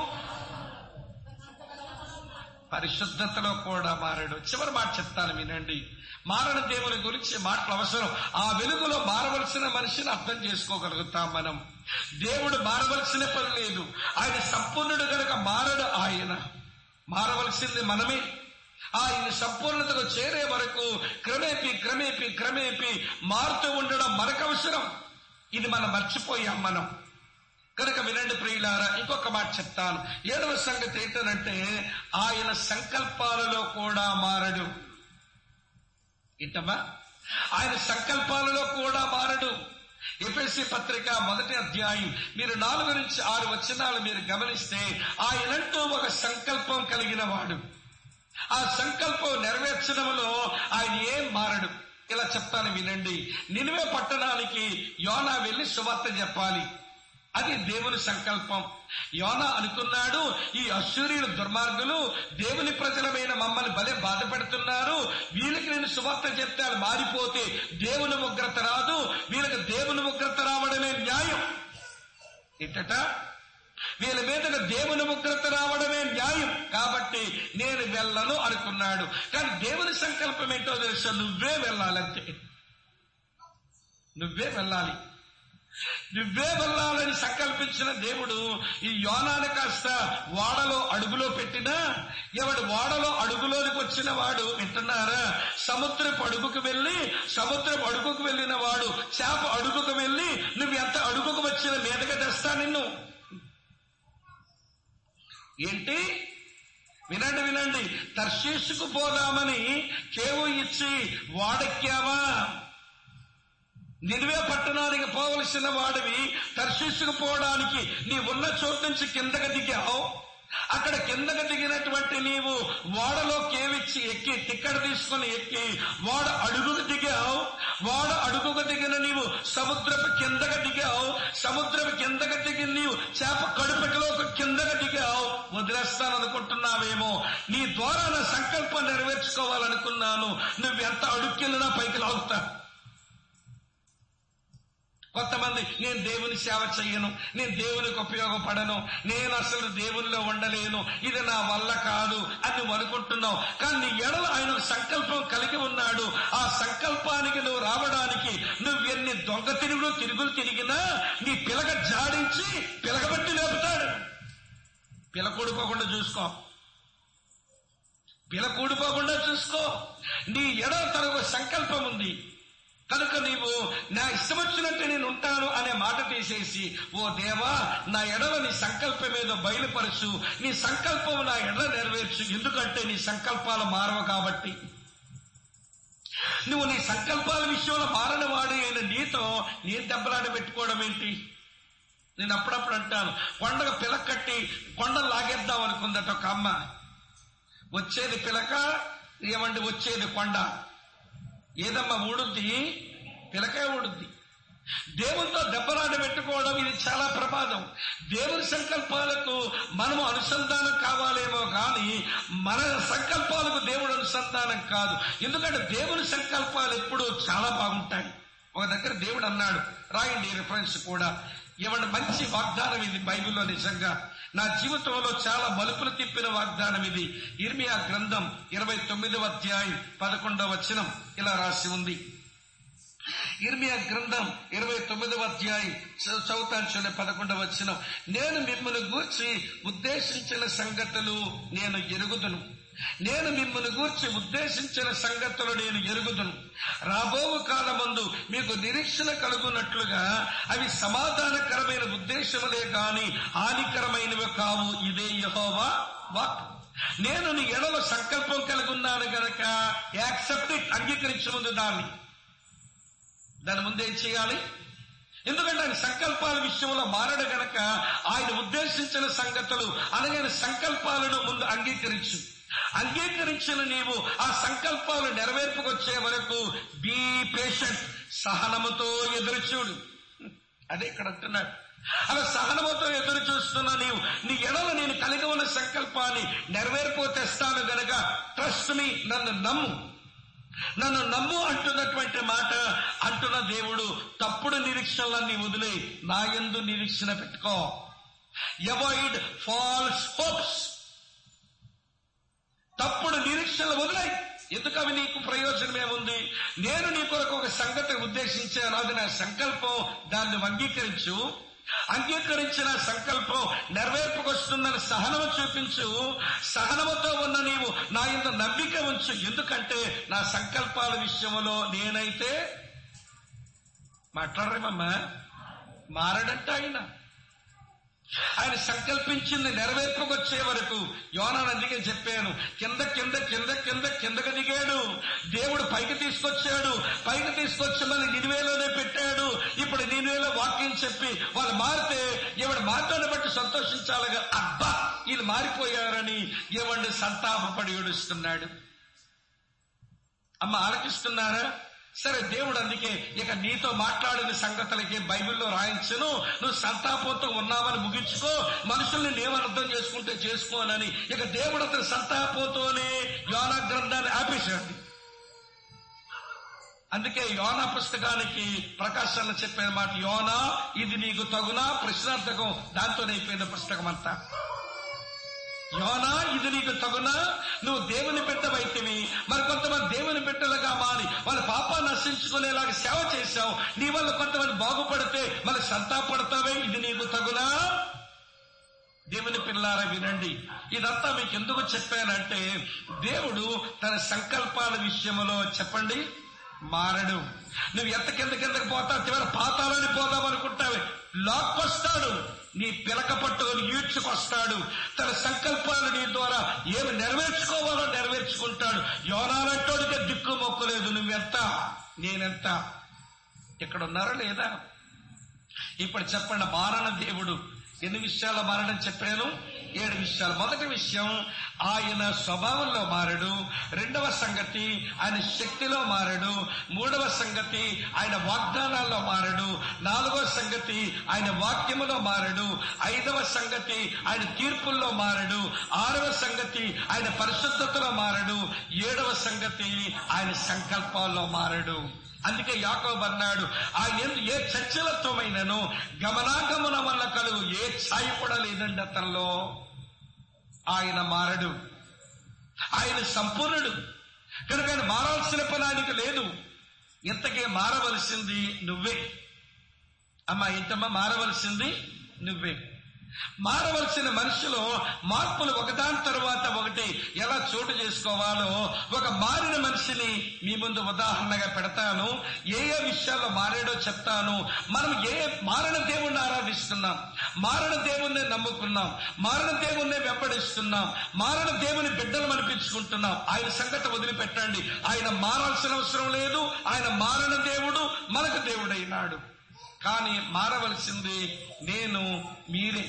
పరిశుద్ధతలో కూడా మారడు చివరి మాట చెప్తాను వినండి మారణ దేవుని గురించి మాటలు అవసరం ఆ వెలుగులో మారవలసిన మనిషిని అర్థం చేసుకోగలుగుతాం మనం దేవుడు మారవలసిన పని లేదు ఆయన సంపూర్ణుడు గనక మారడు ఆయన మారవలసింది మనమే ఆయన సంపూర్ణతకు చేరే వరకు క్రమేపీ క్రమేపీ క్రమేపీ మారుతూ ఉండడం మనకు అవసరం ఇది మనం మర్చిపోయాం మనం కనుక వినండి ప్రియులారా ఇంకొక మాట చెప్తాను ఏడవ సంగతి ఏంటనంటే ఆయన సంకల్పాలలో కూడా మారడు ఇంటమ్మా ఆయన సంకల్పాలలో కూడా మారడు ఎఫ్ఎస్సి పత్రిక మొదటి అధ్యాయం మీరు నాలుగు నుంచి ఆరు వచనాలు మీరు గమనిస్తే ఆయనంటూ ఒక సంకల్పం కలిగిన వాడు ఆ సంకల్పం నెరవేర్చడంలో ఆయన ఏం మారడు ఇలా చెప్తాను వినండి నినివే పట్టణానికి యోనా వెళ్లి సువార్త చెప్పాలి అది దేవుని సంకల్పం యోనా అనుకున్నాడు ఈ అశ్వరీయుల దుర్మార్గులు దేవుని ప్రజలమైన మమ్మల్ని భలే బాధ పెడుతున్నారు వీళ్ళకి నేను సువార్త చెప్తే వాళ్ళు మారిపోతే దేవుని ఉగ్రత రాదు వీళ్ళకి దేవుని ఉగ్రత రావడమే న్యాయం ఏంటట వీళ్ళ మీదగా దేవుని ఉగ్రత రావడమే న్యాయం కాబట్టి నేను వెళ్ళను అనుకున్నాడు కానీ దేవుని సంకల్పం ఏంటో తెలుసా నువ్వే వెళ్ళాలంతే నువ్వే వెళ్ళాలి నువ్వే వెళ్ళాలని సంకల్పించిన దేవుడు ఈ యోనాను కాస్త వాడలో అడుగులో పెట్టినా ఎవడు వాడలో అడుగులోనికి వచ్చిన వాడు వింటున్నారా సముద్రపు అడుగుకు వెళ్ళి సముద్రపు అడుగుకు వెళ్ళిన వాడు చేప అడుగుకు వెళ్ళి నువ్వు ఎంత అడుగుకు వచ్చిన మీదగా తెస్తా నిన్ను ఏంటి వినండి వినండి తర్శీసుకు పోదామని కేవు ఇచ్చి వాడెక్కావా నిలువే పట్టణానికి పోవలసిన వాడివి తర్శీసుకు పోవడానికి నీ ఉన్న చోటు నుంచి కిందకి దిగావు అక్కడ కిందకి దిగినటువంటి నీవు వాడలో కేవిచ్చి ఎక్కి టిక్కెట్ తీసుకుని ఎక్కి వాడ అడుగుకు దిగావు వాడ అడుగుకు దిగిన నీవు సముద్రపు కిందకి దిగావు సముద్రపు కిందకి దిగి నీవు చేప కడుపులో కిందకి దిగావు వదిలేస్తాననుకుంటున్నావేమో నీ ద్వారా నా సంకల్పం నెరవేర్చుకోవాలనుకున్నాను నువ్వు ఎంత అడుక్కెళ్ళినా పైకి లాగుతా కొంతమంది నేను దేవుని సేవ చెయ్యను నేను దేవునికి ఉపయోగపడను నేను అసలు దేవునిలో ఉండలేను ఇది నా వల్ల కాదు అని నువ్వు అనుకుంటున్నావు కానీ నీ ఎడల ఆయన ఒక సంకల్పం కలిగి ఉన్నాడు ఆ సంకల్పానికి నువ్వు రావడానికి నువ్వు ఎన్ని దొంగ తిరుగులు తిరుగులు తిరిగినా నీ పిలక జాడించి పిలకబట్టి లేపుతాడు పిలకూడిపోకుండా చూసుకో పిలకూడిపోకుండా చూసుకో నీ ఎడల తనకు సంకల్పం ఉంది కనుక నీవు నా ఇష్టం వచ్చినట్టు నేను ఉంటాను అనే మాట తీసేసి ఓ దేవా నా ఎడల నీ సంకల్పం ఏదో బయలుపరచు నీ సంకల్పం నా ఎడల నెరవేర్చు ఎందుకంటే నీ సంకల్పాలు మారవు కాబట్టి నువ్వు నీ సంకల్పాల విషయంలో మారని వాడు అయిన నీతో నేను దెబ్బలాట పెట్టుకోవడం ఏంటి నేను అప్పుడప్పుడు అంటాను కొండకు పిలక కట్టి కొండలు లాగేద్దాం అనుకుందట ఒక అమ్మ వచ్చేది పిలక ఏమండి వచ్చేది కొండ ఏదమ్మా ఊడుద్ది పిలకే ఊడుద్ది దేవునితో దెబ్బలాట పెట్టుకోవడం ఇది చాలా ప్రమాదం దేవుని సంకల్పాలకు మనము అనుసంధానం కావాలేమో కానీ మన సంకల్పాలకు దేవుడు అనుసంధానం కాదు ఎందుకంటే దేవుని సంకల్పాలు ఎప్పుడూ చాలా బాగుంటాయి ఒక దగ్గర దేవుడు అన్నాడు రాయండి రిఫరెన్స్ కూడా ఏమన్నా మంచి వాగ్దానం ఇది బైబిల్లో నిజంగా నా జీవితంలో చాలా మలుపులు తిప్పిన వాగ్దానం ఇది ఇర్మియా గ్రంథం ఇరవై తొమ్మిదవ అధ్యాయం పదకొండవ వచనం ఇలా రాసి ఉంది ఇర్మియా గ్రంథం ఇరవై తొమ్మిదవ అధ్యాయం చ- చదువుతాను చూడండి పదకొండవ వచనం నేను మిమ్మల్ని గూర్చి ఉద్దేశించిన సంగతులు నేను ఎరుగుదును నేను మిమ్మల్ని గూర్చి ఉద్దేశించిన సంగతులు నేను ఎరుగుదును రాబో కాలమందు మీకు నిరీక్షణ కలుగునట్లుగా అవి సమాధానకరమైన ఉద్దేశములే గాని హానికరమైనవి కావు ఇదే యహోవా వాక్ నేను నీ ఎడల సంకల్పం కలిగి ఉన్నాను గనక యాక్సెప్ట్ ఇట్ అంగీకరించముందు దాన్ని దాని ముందు ఏం చేయాలి ఎందుకంటే ఆయన సంకల్పాల విషయంలో మారడు గనక ఆయన ఉద్దేశించిన సంగతులు అనగా ఆయన సంకల్పాలను ముందు అంగీకరించు అంగీకరించిన నీవు ఆ సంకల్పాలు నెరవేర్పుకొచ్చే వరకు బీ పేషెంట్ సహనముతో ఎదురు చూడు అదే ఇక్కడ అంటున్నాడు అలా సహనముతో ఎదురు చూస్తున్న నీవు నీ ఎడల నేను కలిగి ఉన్న సంకల్పాన్ని నెరవేర్పు తెస్తాను గనక ట్రస్ట్ మీ నన్ను నమ్ము నన్ను నమ్ము అంటున్నటువంటి మాట అంటున్న దేవుడు తప్పుడు నిరీక్షణలన్నీ వదిలే నా యందు నిరీక్షణ పెట్టుకో అవాయిడ్ ఫాల్స్ హోప్స్ తప్పుడు నిరీక్షణలు వదిలాయి ఎందుకు అవి నీకు ప్రయోజనం ఏముంది నేను నీ కొరకు ఒక సంగతి ఉద్దేశించాను అది నా సంకల్పం దాన్ని అంగీకరించు అంగీకరించిన సంకల్పం నెరవేర్పుకొస్తుందని సహనము చూపించు సహనముతో ఉన్న నీవు నా ఇంత నమ్మిక ఉంచు ఎందుకంటే నా సంకల్పాల విషయంలో నేనైతే మాట్లాడరేమమ్మా మారడంట ఆయన ఆయన సంకల్పించింది నెరవేర్పుకొచ్చే వరకు యోనా అందుకే చెప్పాను కింద కింద కింద కింద కిందకి దిగాడు దేవుడు పైకి తీసుకొచ్చాడు పైకి తీసుకొచ్చి మళ్ళీ నినివేలోనే పెట్టాడు ఇప్పుడు నినివేలో వాక్యం చెప్పి వాళ్ళు మారితే ఈవిడ మాటను బట్టి సంతోషించాలిగా అబ్బా వీళ్ళు మారిపోయారని ఏమండి సంతాపపడి ఏడుస్తున్నాడు అమ్మ ఆలకిస్తున్నారా సరే దేవుడు అందుకే ఇక నీతో మాట్లాడిన సంగతులకి బైబిల్లో రాయించను నువ్వు సంతాపంతో ఉన్నావని ముగించుకో మనుషుల్ని నేను అర్థం చేసుకుంటే చేసుకోనని ఇక దేవుడు అతని సంతాపంతోనే యోనా గ్రంథాన్ని ఆపేశాడు అందుకే యోనా పుస్తకానికి ప్రకాశాలను చెప్పిన మాట యోనా ఇది నీకు తగునా ప్రశ్నార్థకం దాంతోనే అయిపోయిన పుస్తకం అంతా యోనా ఇది నీకు తగునా నువ్వు దేవుని బిడ్డవైతివి మరి కొంతమంది దేవుని బిడ్డలుగా మారి వాళ్ళ పాపాన్ని నశించుకునేలాగా సేవ చేశావు నీ వల్ల కొంతమంది బాగుపడితే మళ్ళీ సంతాపడతావే ఇది నీకు తగునా దేవుని పిల్లారా వినండి ఇదంతా మీకు ఎందుకు చెప్పానంటే దేవుడు తన సంకల్పాల విషయంలో చెప్పండి మారడు నువ్వు ఎంత కింద కిందకి పోతావు చివరి పాతాలని పోదాం అనుకుంటావే లాక్కొస్తాడు నీ పిలక పట్టుకొని ఈడ్చుకొస్తాడు తన సంకల్పాలు నీ ద్వారా ఏమి నెరవేర్చుకోవాలో నెరవేర్చుకుంటాడు యోనాలంటోడికే దిక్కు మొక్కలేదు నువ్వెంత నేనెంత ఇక్కడ ఉన్నారా లేదా ఇప్పుడు చెప్పండి మారణ దేవుడు ఎన్ని విషయాల మారడం చెప్పాను ఏడు విషయాలు మొదటి విషయం ఆయన స్వభావంలో మారడు రెండవ సంగతి ఆయన శక్తిలో మారడు మూడవ సంగతి ఆయన వాగ్దానాల్లో మారడు నాలుగవ సంగతి ఆయన వాక్యములో మారడు ఐదవ సంగతి ఆయన తీర్పుల్లో మారడు ఆరవ సంగతి ఆయన పరిశుద్ధతలో మారడు ఏడవ సంగతి ఆయన సంకల్పాల్లో మారడు అందుకే యాకోబ్ అన్నాడు ఆయన ఎందు ఏ చంచలత్వమైనను గమనాగమన వల్ల కలుగు ఏ ఛాయి కూడా లేదండి అతనిలో ఆయన మారడు ఆయన సంపూర్ణుడు కనుక ఆయన మారాల్సిన పని ఆయనకు లేదు ఇంతకే మారవలసింది నువ్వే అమ్మా ఇంతమ్మా మారవలసింది నువ్వే మారవలసిన మనిషిలో మార్పులు ఒకదాని తరువాత ఒకటి ఎలా చోటు చేసుకోవాలో ఒక మారిన మనిషిని మీ ముందు ఉదాహరణగా పెడతాను ఏ ఏ విషయాల్లో మారాడో చెప్తాను మనం ఏ మారణ దేవుణ్ణి ఆరాధిస్తున్నాం మారణ దేవుణ్ణి నమ్ముకున్నాం మారణ దేవుణ్ణి వెంబడిస్తున్నాం మారణ దేవుని బిడ్డలు అనిపించుకుంటున్నాం ఆయన సంగతి వదిలిపెట్టండి ఆయన మారాల్సిన అవసరం లేదు ఆయన మారణ దేవుడు మనకు దేవుడైనాడు కానీ మారవలసింది నేను మీరే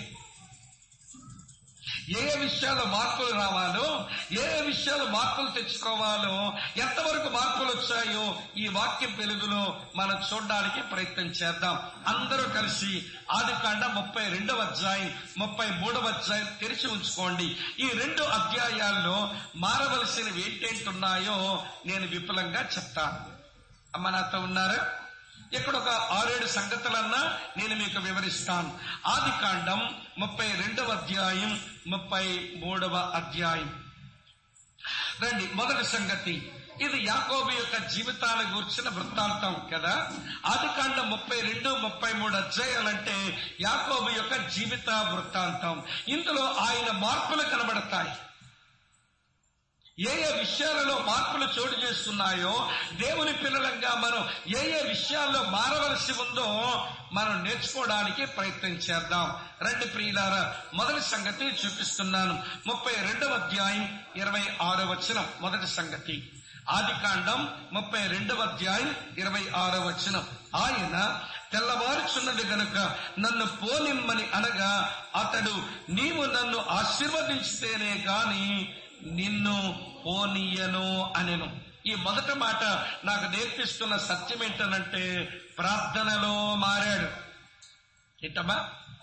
ఏ ఏ విషయాల్లో మార్పులు రావాలో ఏ ఏ విషయాలు మార్పులు తెచ్చుకోవాలో ఎంతవరకు మార్పులు వచ్చాయో ఈ వాక్యం వెలుగులో మనం చూడడానికి ప్రయత్నం చేద్దాం అందరూ కలిసి ఆది కాండ ముప్పై రెండవ అధ్యాయం ముప్పై మూడవ అధ్యాయం తెరిచి ఉంచుకోండి ఈ రెండు అధ్యాయాల్లో మారవలసినవి ఏంటేంటున్నాయో నేను విపులంగా చెప్తాను అమ్మ నాతో ఉన్నారా ఇక్కడ ఒక ఆరేడు సంగతులన్నా నేను మీకు వివరిస్తాను ఆది కాండం ముప్పై రెండవ అధ్యాయం ముప్పై మూడవ అధ్యాయం రండి మొదటి సంగతి ఇది యాకోబు యొక్క జీవితాన్ని గురించిన వృత్తాంతం కదా ఆది కాండం ముప్పై రెండు ముప్పై మూడు అధ్యాయాలంటే యాకోబు యొక్క జీవిత వృత్తాంతం ఇందులో ఆయన మార్పులు కనబడతాయి ఏ ఏ విషయాలలో మార్పులు చోటు చేస్తున్నాయో దేవుని పిల్లలంగా మనం ఏ ఏ విషయాల్లో మారవలసి ఉందో మనం నేర్చుకోవడానికి ప్రయత్నం చేద్దాం రెండు ప్రియులారా మొదటి సంగతి చూపిస్తున్నాను ముప్పై రెండవ అధ్యాయం ఇరవై ఆరో వచనం మొదటి సంగతి ఆది కాండం ముప్పై రెండవ అధ్యాయం ఇరవై ఆరో వచనం ఆయన తెల్లవారుచున్నది గనుక నన్ను పోనిమ్మని అనగా అతడు నీవు నన్ను ఆశీర్వదించితేనే గాని నిన్ను పోనీయను అనెను ఈ మొదటి మాట నాకు నేర్పిస్తున్న సత్యం ఏంటనంటే ప్రార్థనలో మారాడు ఏంటమ్మా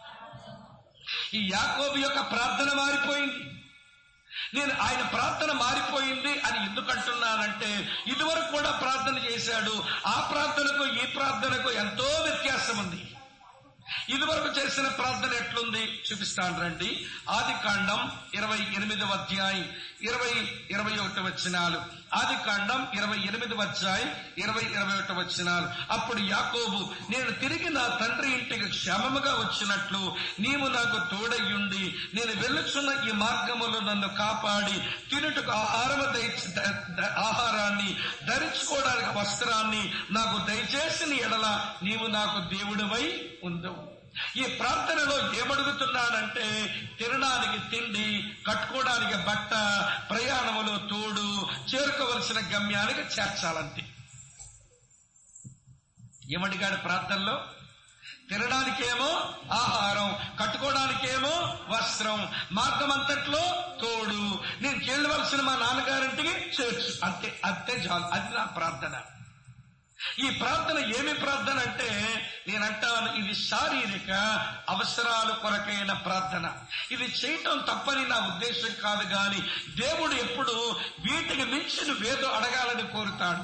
ఈ యాకోబు యొక్క ప్రార్థన మారిపోయింది నేను ఆయన ప్రార్థన మారిపోయింది అని ఎందుకు అంటున్నానంటే ఇదివరకు కూడా ప్రార్థన చేశాడు ఆ ప్రార్థనకు ఈ ప్రార్థనకు ఎంతో వ్యత్యాసం ఉంది ఇదివరకు చేసిన ప్రార్థన ఎట్లుంది చూపిస్తాను రండి ఆది కాండం ఇరవై ఎనిమిదవ అధ్యాయం ఇరవై ఇరవై ఒకటి వచ్చినాలు ఆది కాండం ఇరవై ఎనిమిదవ అధ్యాయం ఇరవై ఇరవై ఒకటి వచ్చినాలు అప్పుడు యాకోబు నేను తిరిగి నా తండ్రి ఇంటికి క్షేమముగా వచ్చినట్లు నీవు నాకు తోడయ్యుండి నేను వెళ్ళుచున్న ఈ మార్గములో నన్ను కాపాడి తినుటకు ఆహారము దయచి ద- ద- ఆహారాన్ని ధరించుకోవడానికి వస్త్రాన్ని నాకు దయచేసిన ఎడల నీవు నాకు దేవుడివై ఉందవు ఈ ప్రార్థనలో ఏమడుగుతున్నాడంటే తినడానికి తిండి కట్టుకోవడానికి బట్ట ప్రయాణములో తోడు చేరుకోవలసిన గమ్యానికి చేర్చాలంతే ఏమడిగాడు ప్రార్థనలో తినడానికేమో ఆహారం కట్టుకోవడానికేమో వస్త్రం మార్గం అంతట్లో తోడు నేను చేయవలసిన మా నాన్నగారింటికి చేర్చు అంతే అంతే చాలు అది నా ప్రార్థన ఈ ప్రార్థన ఏమి ప్రార్థన అంటే నేనంటాను ఇది శారీరక అవసరాల కొరకైన ప్రార్థన ఇది చేయటం తప్పని నా ఉద్దేశం కాదు గాని దేవుడు ఎప్పుడు వీటికి మించి నువ్వేదో అడగాలని కోరుతాడు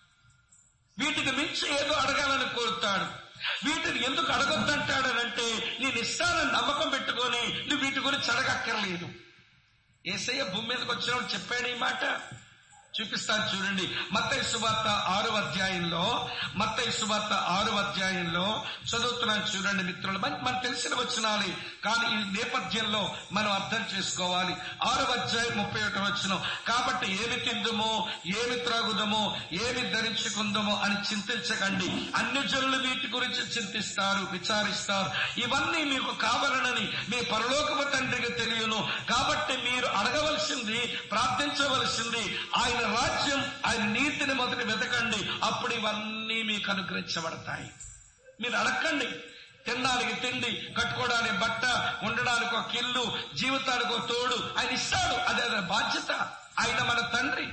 వీటికి మించి ఏదో అడగాలని కోరుతాడు వీటిని ఎందుకు అడగొద్దంటాడనంటే నేను ఇస్తానని నమ్మకం పెట్టుకొని నువ్వు వీటి గురించి అడగక్కర్లేదు ఏసయ్య భూమి మీదకి వచ్చినప్పుడు చెప్పాడు ఈ మాట చూపిస్తాను చూడండి మత్తయి సువార్త ఆరు అధ్యాయంలో మత్తయి సువార్త ఆరు అధ్యాయంలో చదువుతున్నాను చూడండి మిత్రులు మనకి మనకు తెలిసిన వచ్చినాలి కానీ ఈ నేపథ్యంలో మనం అర్థం చేసుకోవాలి ఆరు అధ్యాయం ముప్పై ఒకటి వచ్చిన కాబట్టి ఏమి తిందుమో ఏమి త్రాగుదమో ఏమి ధరించుకుందమో అని చింతించకండి అన్ని జనులు వీటి గురించి చింతిస్తారు విచారిస్తారు ఇవన్నీ మీకు కావాలనని మీ పరలోకపు తండ్రికి తెలియను కాబట్టి మీరు అడగవలసింది ప్రార్థించవలసింది ఆయన రాజ్యం ఆయన నీతిని మొదటి వెతకండి అప్పుడు ఇవన్నీ మీకు అనుగ్రహించబడతాయి మీరు అడగండి తినడానికి తిండి కట్టుకోవడానికి బట్ట ఉండడానికి ఒక ఇల్లు జీవితానికి ఒక తోడు ఆయన ఇస్తాడు అదే అదే బాధ్యత ఆయన మన తండ్రి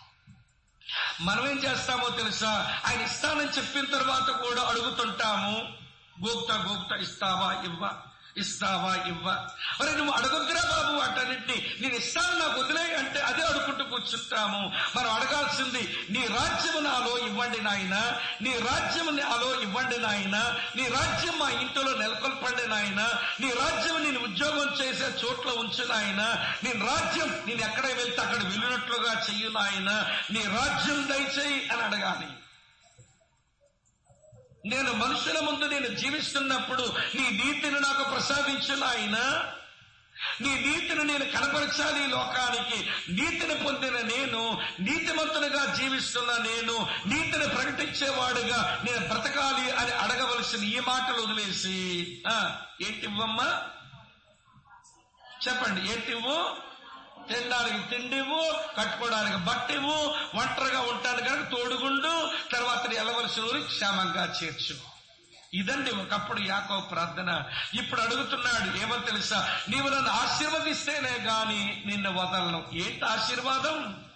మనం ఏం చేస్తామో తెలుసా ఆయన ఇస్తానని చెప్పిన తర్వాత కూడా అడుగుతుంటాము గోప్తా గోప్తా ఇస్తావా ఇవ్వ ఇస్తావా ఇవ్వ మరి నువ్వు అడగొద్దురా బాబు వాటన్నిటిని నేను ఇస్తాను నాకు వదిలే అంటే అదే అడుగుకుంటూ కూర్చుంటాము మనం అడగాల్సింది నీ రాజ్యము నాలో ఇవ్వండి నాయన నీ రాజ్యము నాలో ఇవ్వండి నాయన నీ రాజ్యం మా ఇంటిలో నెలకొల్పండి నాయన నీ రాజ్యం నేను ఉద్యోగం చేసే చోట్ల ఉంచు నాయన నీ రాజ్యం నేను ఎక్కడ వెళ్తే అక్కడ వెళ్ళినట్లుగా చెయ్యు నాయన నీ రాజ్యం దయచేయి అని అడగాలి నేను మనుషుల ముందు నేను జీవిస్తున్నప్పుడు నీ నీతిని నాకు ప్రసాదించిన ఆయన నీ నీతిని నేను కనపరచాలి ఈ లోకానికి నీతిని పొందిన నేను నీతిమంతునిగా జీవిస్తున్న నేను నీతిని ప్రకటించేవాడుగా నేను బ్రతకాలి అని అడగవలసిన ఈ మాటలు వదిలేసి ఆ, ఏంటివ్వమ్మా చెప్పండి ఏంటివ్వు తినడానికి తిండివు కట్టుకోవడానికి బట్టివు ఒంటరిగా ఉంటాను కనుక తోడుగుండు తర్వాత వెళ్ళవలసిన ఊరి క్షేమంగా చేర్చు ఇదండి ఒకప్పుడు యాకో ప్రార్థన ఇప్పుడు అడుగుతున్నాడు ఏమో తెలుసా నీవు నన్ను ఆశీర్వదిస్తేనే గాని నిన్ను వదలను ఏంటి ఆశీర్వాదం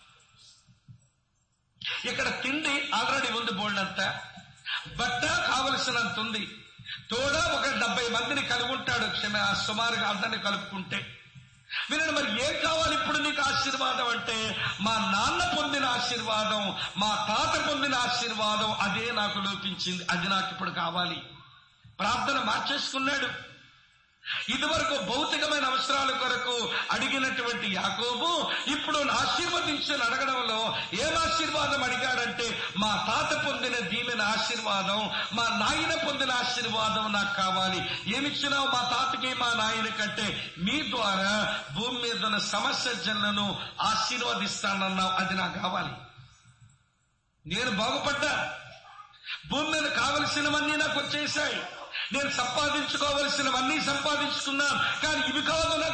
ఇక్కడ తిండి ఆల్రెడీ ఉంది బోల్డంత బట్ట కావలసినంత ఉంది తోడ ఒక డెబ్బై మందిని కలిగి ఉంటాడు క్షమ సుమారుగా అందరిని కలుపుకుంటే వినండి మరి ఏం కావాలి ఇప్పుడు నీకు ఆశీర్వాదం అంటే మా నాన్న పొందిన ఆశీర్వాదం మా తాత పొందిన ఆశీర్వాదం అదే నాకు లోపించింది అది నాకు ఇప్పుడు కావాలి ప్రార్థన మార్చేసుకున్నాడు ఇదివరకు భౌతికమైన అవసరాల కొరకు అడిగినటువంటి యాకోబు ఇప్పుడు ఆశీర్వదించని అడగడంలో ఏం ఆశీర్వాదం అడిగాడంటే మా తాత పొందిన దీవెన ఆశీర్వాదం మా నాయన పొందిన ఆశీర్వాదం నాకు కావాలి ఏమిచ్చినావు మా తాతకి మా నాయన కంటే మీ ద్వారా భూమి మీద ఉన్న సమస్య జన్లను ఆశీర్వదిస్తానన్నావు అది నాకు కావాలి నేను బాగుపడ్డా భూమి మీద కావలసినవన్నీ నాకు వచ్చేసాయి నేను సంపాదించుకోవలసినవన్నీ సంపాదించుకున్నాను కానీ ఇవి కాదు నాకు నెమ్మది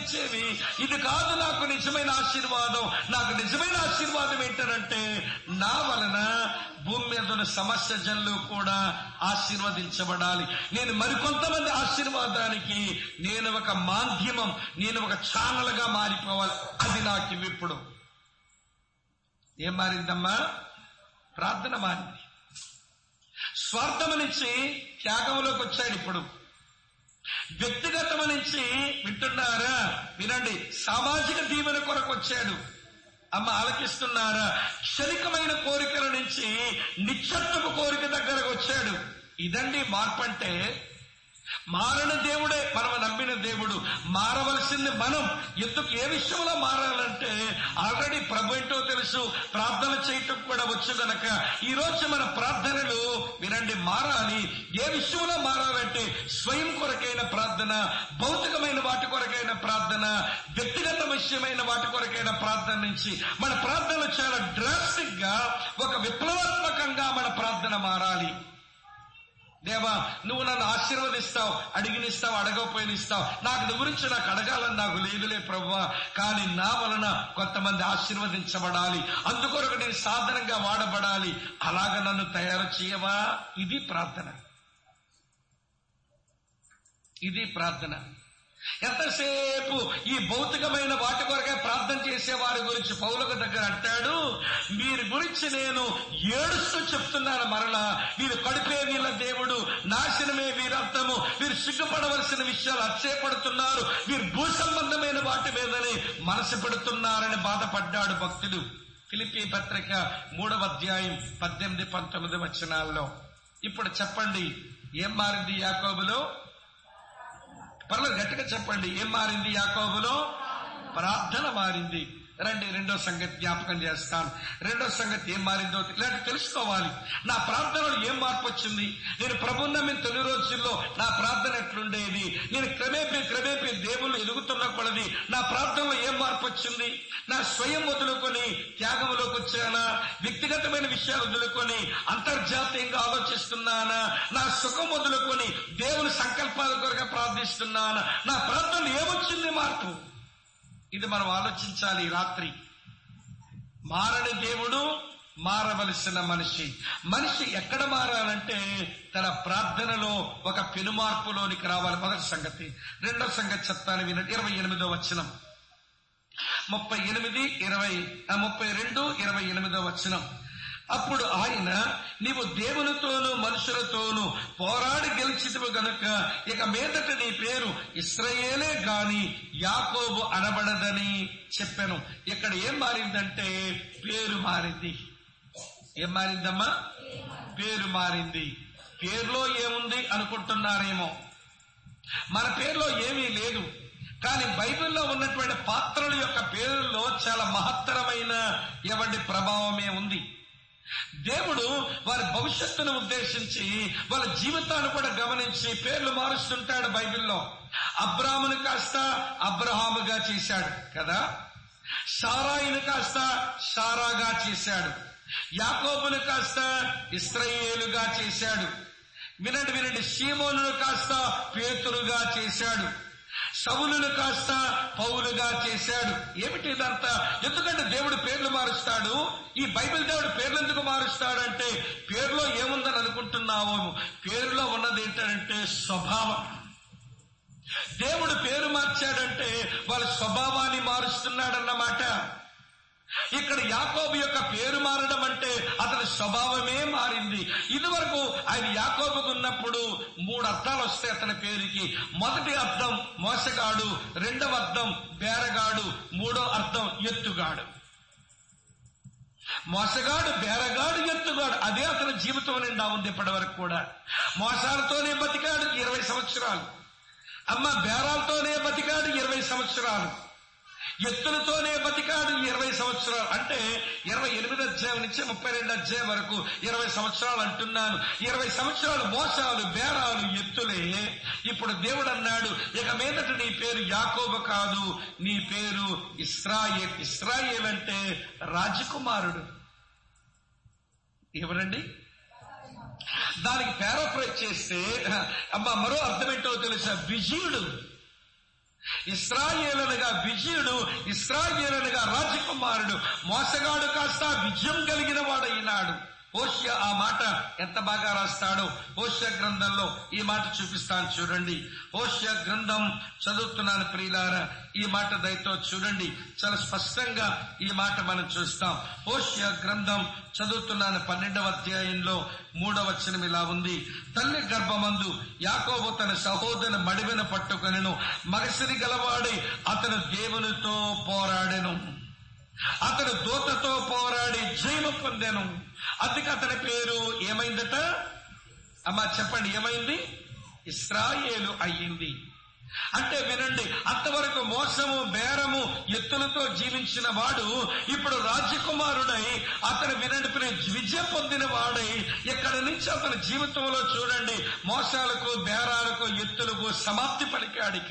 ఇచ్చేవి ఇది కాదు నాకు నిజమైన ఆశీర్వాదం నాకు నిజమైన ఆశీర్వాదం ఏంటనంటే నా వలన భూమి మీద ఉన్న సమస్య జనులు కూడా ఆశీర్వదించబడాలి నేను మరికొంతమంది ఆశీర్వాదానికి నేను ఒక మాధ్యమం నేను ఒక ఛానల్ గా మారిపోవాలి అది నాకు ఇప్పుడు ఏం మారిందమ్మా ప్రార్థన మారింది స్వార్థం నుంచి త్యాగంలోకి వచ్చాడు ఇప్పుడు వ్యక్తిగతం నుంచి వింటున్నారా వినండి సామాజిక దీవెన కొరకు వచ్చాడు అమ్మ ఆలకిస్తున్నారా క్షణికమైన కోరికల నుంచి నిశ్చత్వపు కోరిక దగ్గరకు వచ్చాడు ఇదండి మార్పు అంటే మారని దేవుడే మనం నమ్మిన దేవుడు మారవలసింది మనం ఎందుకు ఏ విషయంలో మారాలంటే ఆల్రెడీ ప్రభు ఏంటో తెలుసు ప్రార్థన చేయటం కూడా వచ్చు గనక ఈ రోజు మన ప్రార్థనలు వినండి మారాలి ఏ విషయంలో మారాలంటే స్వయం కొరకైన ప్రార్థన భౌతికమైన వాటి కొరకైన ప్రార్థన వ్యక్తిగత విషయమైన వాటి కొరకైన ప్రార్థన నుంచి మన ప్రార్థనలు చాలా డ్రాస్టిక్ గా ఒక విప్లవాత్మకంగా మన ప్రార్థన మారాలి దేవా నువ్వు నన్ను ఆశీర్వదిస్తావు అడిగినిస్తావు అడగకపోయినిస్తావు నాకు నీ గురించి నాకు అడగాలని నాకు లేదులే ప్రవ్వా కానీ నా వలన కొంతమంది ఆశీర్వదించబడాలి అందుకొరకు నేను సాధనంగా వాడబడాలి అలాగ నన్ను తయారు చేయవా ఇది ప్రార్థన ఇది ప్రార్థన ఎంతసేపు ఈ భౌతికమైన వాటి కొరకే ప్రార్థన చేసే వారి గురించి పౌలకు దగ్గర అంటాడు వీరి గురించి నేను ఏడుస్తూ చెప్తున్నాను మరలా వీరు కడిపే వీళ్ళ దేవుడు నాశనమే వీరర్థము వీరు సిగ్గుపడవలసిన విషయాలు అచ్చేపడుతున్నారు వీరు భూ సంబంధమైన వాటి మీదనే మనసు పెడుతున్నారని బాధపడ్డాడు భక్తుడు ఫిలిపి పత్రిక మూడవ అధ్యాయం పద్దెనిమిది పంతొమ్మిది వచనాల్లో ఇప్పుడు చెప్పండి ఏం మారింది యాకోబులో పర్లేదు గట్టిగా చెప్పండి ఏం మారింది యాకోబులో ప్రార్థన మారింది రండి రెండో సంగతి జ్ఞాపకం చేస్తాను రెండో సంగతి ఏం మారిందో ఇలాంటి తెలుసుకోవాలి నా ప్రార్థనలో ఏం మార్పు వచ్చింది నేను ప్రభుత్వం నమ్మిన తొలి రోజుల్లో నా ప్రార్థన ఎట్లుండేది నేను క్రమేపీ క్రమేపీ దేవుళ్ళు ఎదుగుతున్న కొలది నా ప్రార్థనలో ఏం మార్పు వచ్చింది నా స్వయం వదులుకొని త్యాగంలోకి వచ్చానా వ్యక్తిగతమైన విషయాలు వదులుకొని అంతర్జాతీయంగా ఆలోచిస్తున్నానా నా సుఖం వదులుకొని దేవుని సంకల్పాల కొరకు ప్రార్థిస్తున్నానా నా ప్రార్థనలు ఏమొచ్చింది మార్పు ఇది మనం ఆలోచించాలి ఈ రాత్రి మారని దేవుడు మారవలసిన మనిషి మనిషి ఎక్కడ మారాలంటే తన ప్రార్థనలో ఒక పెనుమార్పులోనికి రావాలి మొదటి సంగతి రెండో సంగతి చెప్తాను వినండి ఇరవై ఎనిమిదో వచనం ముప్పై ఎనిమిది ఇరవై ఆ, ముప్పై రెండు ఇరవై ఎనిమిదో వచనం అప్పుడు ఆయన నీవు దేవునితోనూ మనుషులతోనూ పోరాడి గెలిచితివు గనుక ఇక మీదట నీ పేరు ఇస్రయేలే గాని యాకోబు అనబడదని చెప్పాను ఇక్కడ ఏం మారిందంటే పేరు మారింది ఏం మారిందమ్మా పేరు మారింది పేరులో ఏముంది అనుకుంటున్నారేమో మన పేరులో ఏమీ లేదు కానీ బైబిల్లో ఉన్నటువంటి పాత్రల యొక్క పేరుల్లో చాలా మహత్తరమైన ఎవంటి ప్రభావమే ఉంది దేవుడు వారి భవిష్యత్తును ఉద్దేశించి వాళ్ళ జీవితాన్ని కూడా గమనించి పేర్లు మారుస్తుంటాడు బైబిల్లో అబ్రామును కాస్త అబ్రహాముగా చేశాడు కదా సారాయిని కాస్త సారాగా చేశాడు యాకోబును కాస్త ఇస్రాయేలుగా చేశాడు వినండి వినండి సీమోనును కాస్త పేతురుగా చేశాడు సవులును కాస్త పౌలుగా చేశాడు ఏమిటి ఇదంతా ఎందుకంటే దేవుడు పేర్లు మారుస్తాడు ఈ బైబిల్ దేవుడు పేర్లు ఎందుకు మారుస్తాడంటే పేరులో ఏముందని అనుకుంటున్నావు పేరులో ఉన్నది ఏంటంటే స్వభావం దేవుడు పేరు మార్చాడంటే వాళ్ళ స్వభావాన్ని మారుస్తున్నాడన్నమాట ఇక్కడ యాకోబు యొక్క పేరు మారడం అంటే అతని స్వభావమే మారింది ఇదివరకు ఆయన యాకోబుకు ఉన్నప్పుడు మూడు అర్థాలు వస్తాయి అతని పేరుకి మొదటి అర్థం మోసగాడు రెండవ అర్థం బేరగాడు మూడో అర్థం ఎత్తుగాడు మోసగాడు బేరగాడు ఎత్తుగాడు అదే అతని జీవితం నిండా ఉంది ఇప్పటి వరకు కూడా మోసాలతోనే బతికాడు ఇరవై సంవత్సరాలు అమ్మ బేరాలతోనే బతికాడు ఇరవై సంవత్సరాలు ఎత్తులతోనే బతికాడు ఇరవై సంవత్సరాలు అంటే ఇరవై ఎనిమిది అధ్యాయం నుంచి ముప్పై రెండు అధ్యాయం వరకు ఇరవై సంవత్సరాలు అంటున్నాను ఇరవై సంవత్సరాలు మోసాలు బేరాలు ఎత్తులే ఇప్పుడు దేవుడు అన్నాడు ఇక మీదట నీ పేరు యాకోబు కాదు నీ పేరు ఇస్రాయేల్ ఇస్రాయేల్ అంటే రాజకుమారుడు ఎవరండి దానికి పారాఫ్రైజ్ చేస్తే అమ్మ మరో అర్థం ఏంటో తెలుసా విజయుడు ఇస్రాయేలనగా విజయుడు ఇస్రాయేలనగా రాజకుమారుడు మోసగాడు కాస్త విజయం కలిగిన వాడైనాడు ఓష్య ఆ మాట ఎంత బాగా రాస్తాడో ఓష్య గ్రంథంలో ఈ మాట చూపిస్తాను చూడండి ఓష్య గ్రంథం చదువుతున్నాను ప్రియులారా ఈ మాట దయతో చూడండి చాలా స్పష్టంగా ఈ మాట మనం చూస్తాం ఓష్య గ్రంథం చదువుతున్నాను పన్నెండవ అధ్యాయంలో మూడవ వచనం ఇలా ఉంది తల్లి గర్భమందు యాకోబు తన సహోదరుని మడివెన పట్టుకొనెను మగసిరి గలవాడి అతను దేవునితో పోరాడెను అతడు దూతతో పోరాడి జయము పొందెను అందుకే అతని పేరు ఏమైందట అమ్మా చెప్పండి ఏమైంది ఇస్రాయేలు అయ్యింది అంటే వినండి అంతవరకు మోసము బేరము ఎత్తులతో జీవించిన వాడు ఇప్పుడు రాజకుమారుడై అతను వినండి ప్రియ విజయం పొందిన వాడై ఇక్కడి నుంచి అతని జీవితంలో చూడండి మోసాలకు బేరాలకు ఎత్తులకు సమాప్తి పలికాడిక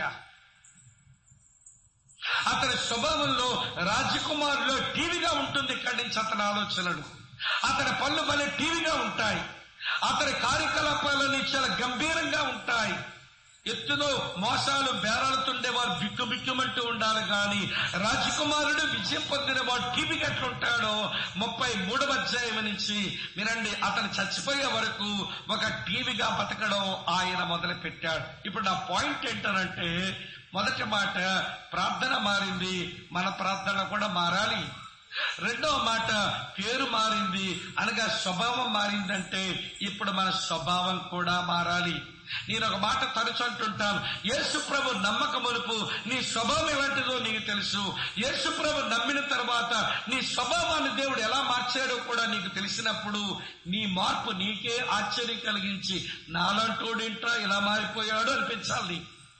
అతని స్వభావంలో రాజకుమారులో టీవీగా ఉంటుంది ఇక్కడి నుంచి అతని ఆలోచనలు అతని పళ్ళు భలే టీవీగా ఉంటాయి అతని కార్యకలాపాలన్నీ చాలా గంభీరంగా ఉంటాయి ఎత్తులో మోసాలు బేరాలుతుండే వారు బిక్కు బిక్కుమంటూ ఉండాలి గాని రాజకుమారుడు విజయం పొందిన వాడు టీవీ ఎట్లుంటాడో ముప్పై మూడవ అధ్యాయం నుంచి వినండి అతను చచ్చిపోయే వరకు ఒక టీవీగా బతకడం ఆయన మొదలు పెట్టాడు ఇప్పుడు నా పాయింట్ ఏంటనంటే మొదటి మాట ప్రార్థన మారింది మన ప్రార్థన కూడా మారాలి రెండవ మాట పేరు మారింది అనగా స్వభావం మారిందంటే ఇప్పుడు మన స్వభావం కూడా మారాలి నేను ఒక మాట తరచు అంటుంటాను యేసు ప్రభు నమ్మకమునుపు నీ స్వభావం ఎలాంటిదో నీకు తెలుసు యేసు ప్రభు నమ్మిన తర్వాత నీ స్వభావాన్ని దేవుడు ఎలా మార్చాడో కూడా నీకు తెలిసినప్పుడు నీ మార్పు నీకే ఆశ్చర్యం కలిగించి నాలంటోడింట్రా ఇలా మారిపోయాడు అనిపించాలి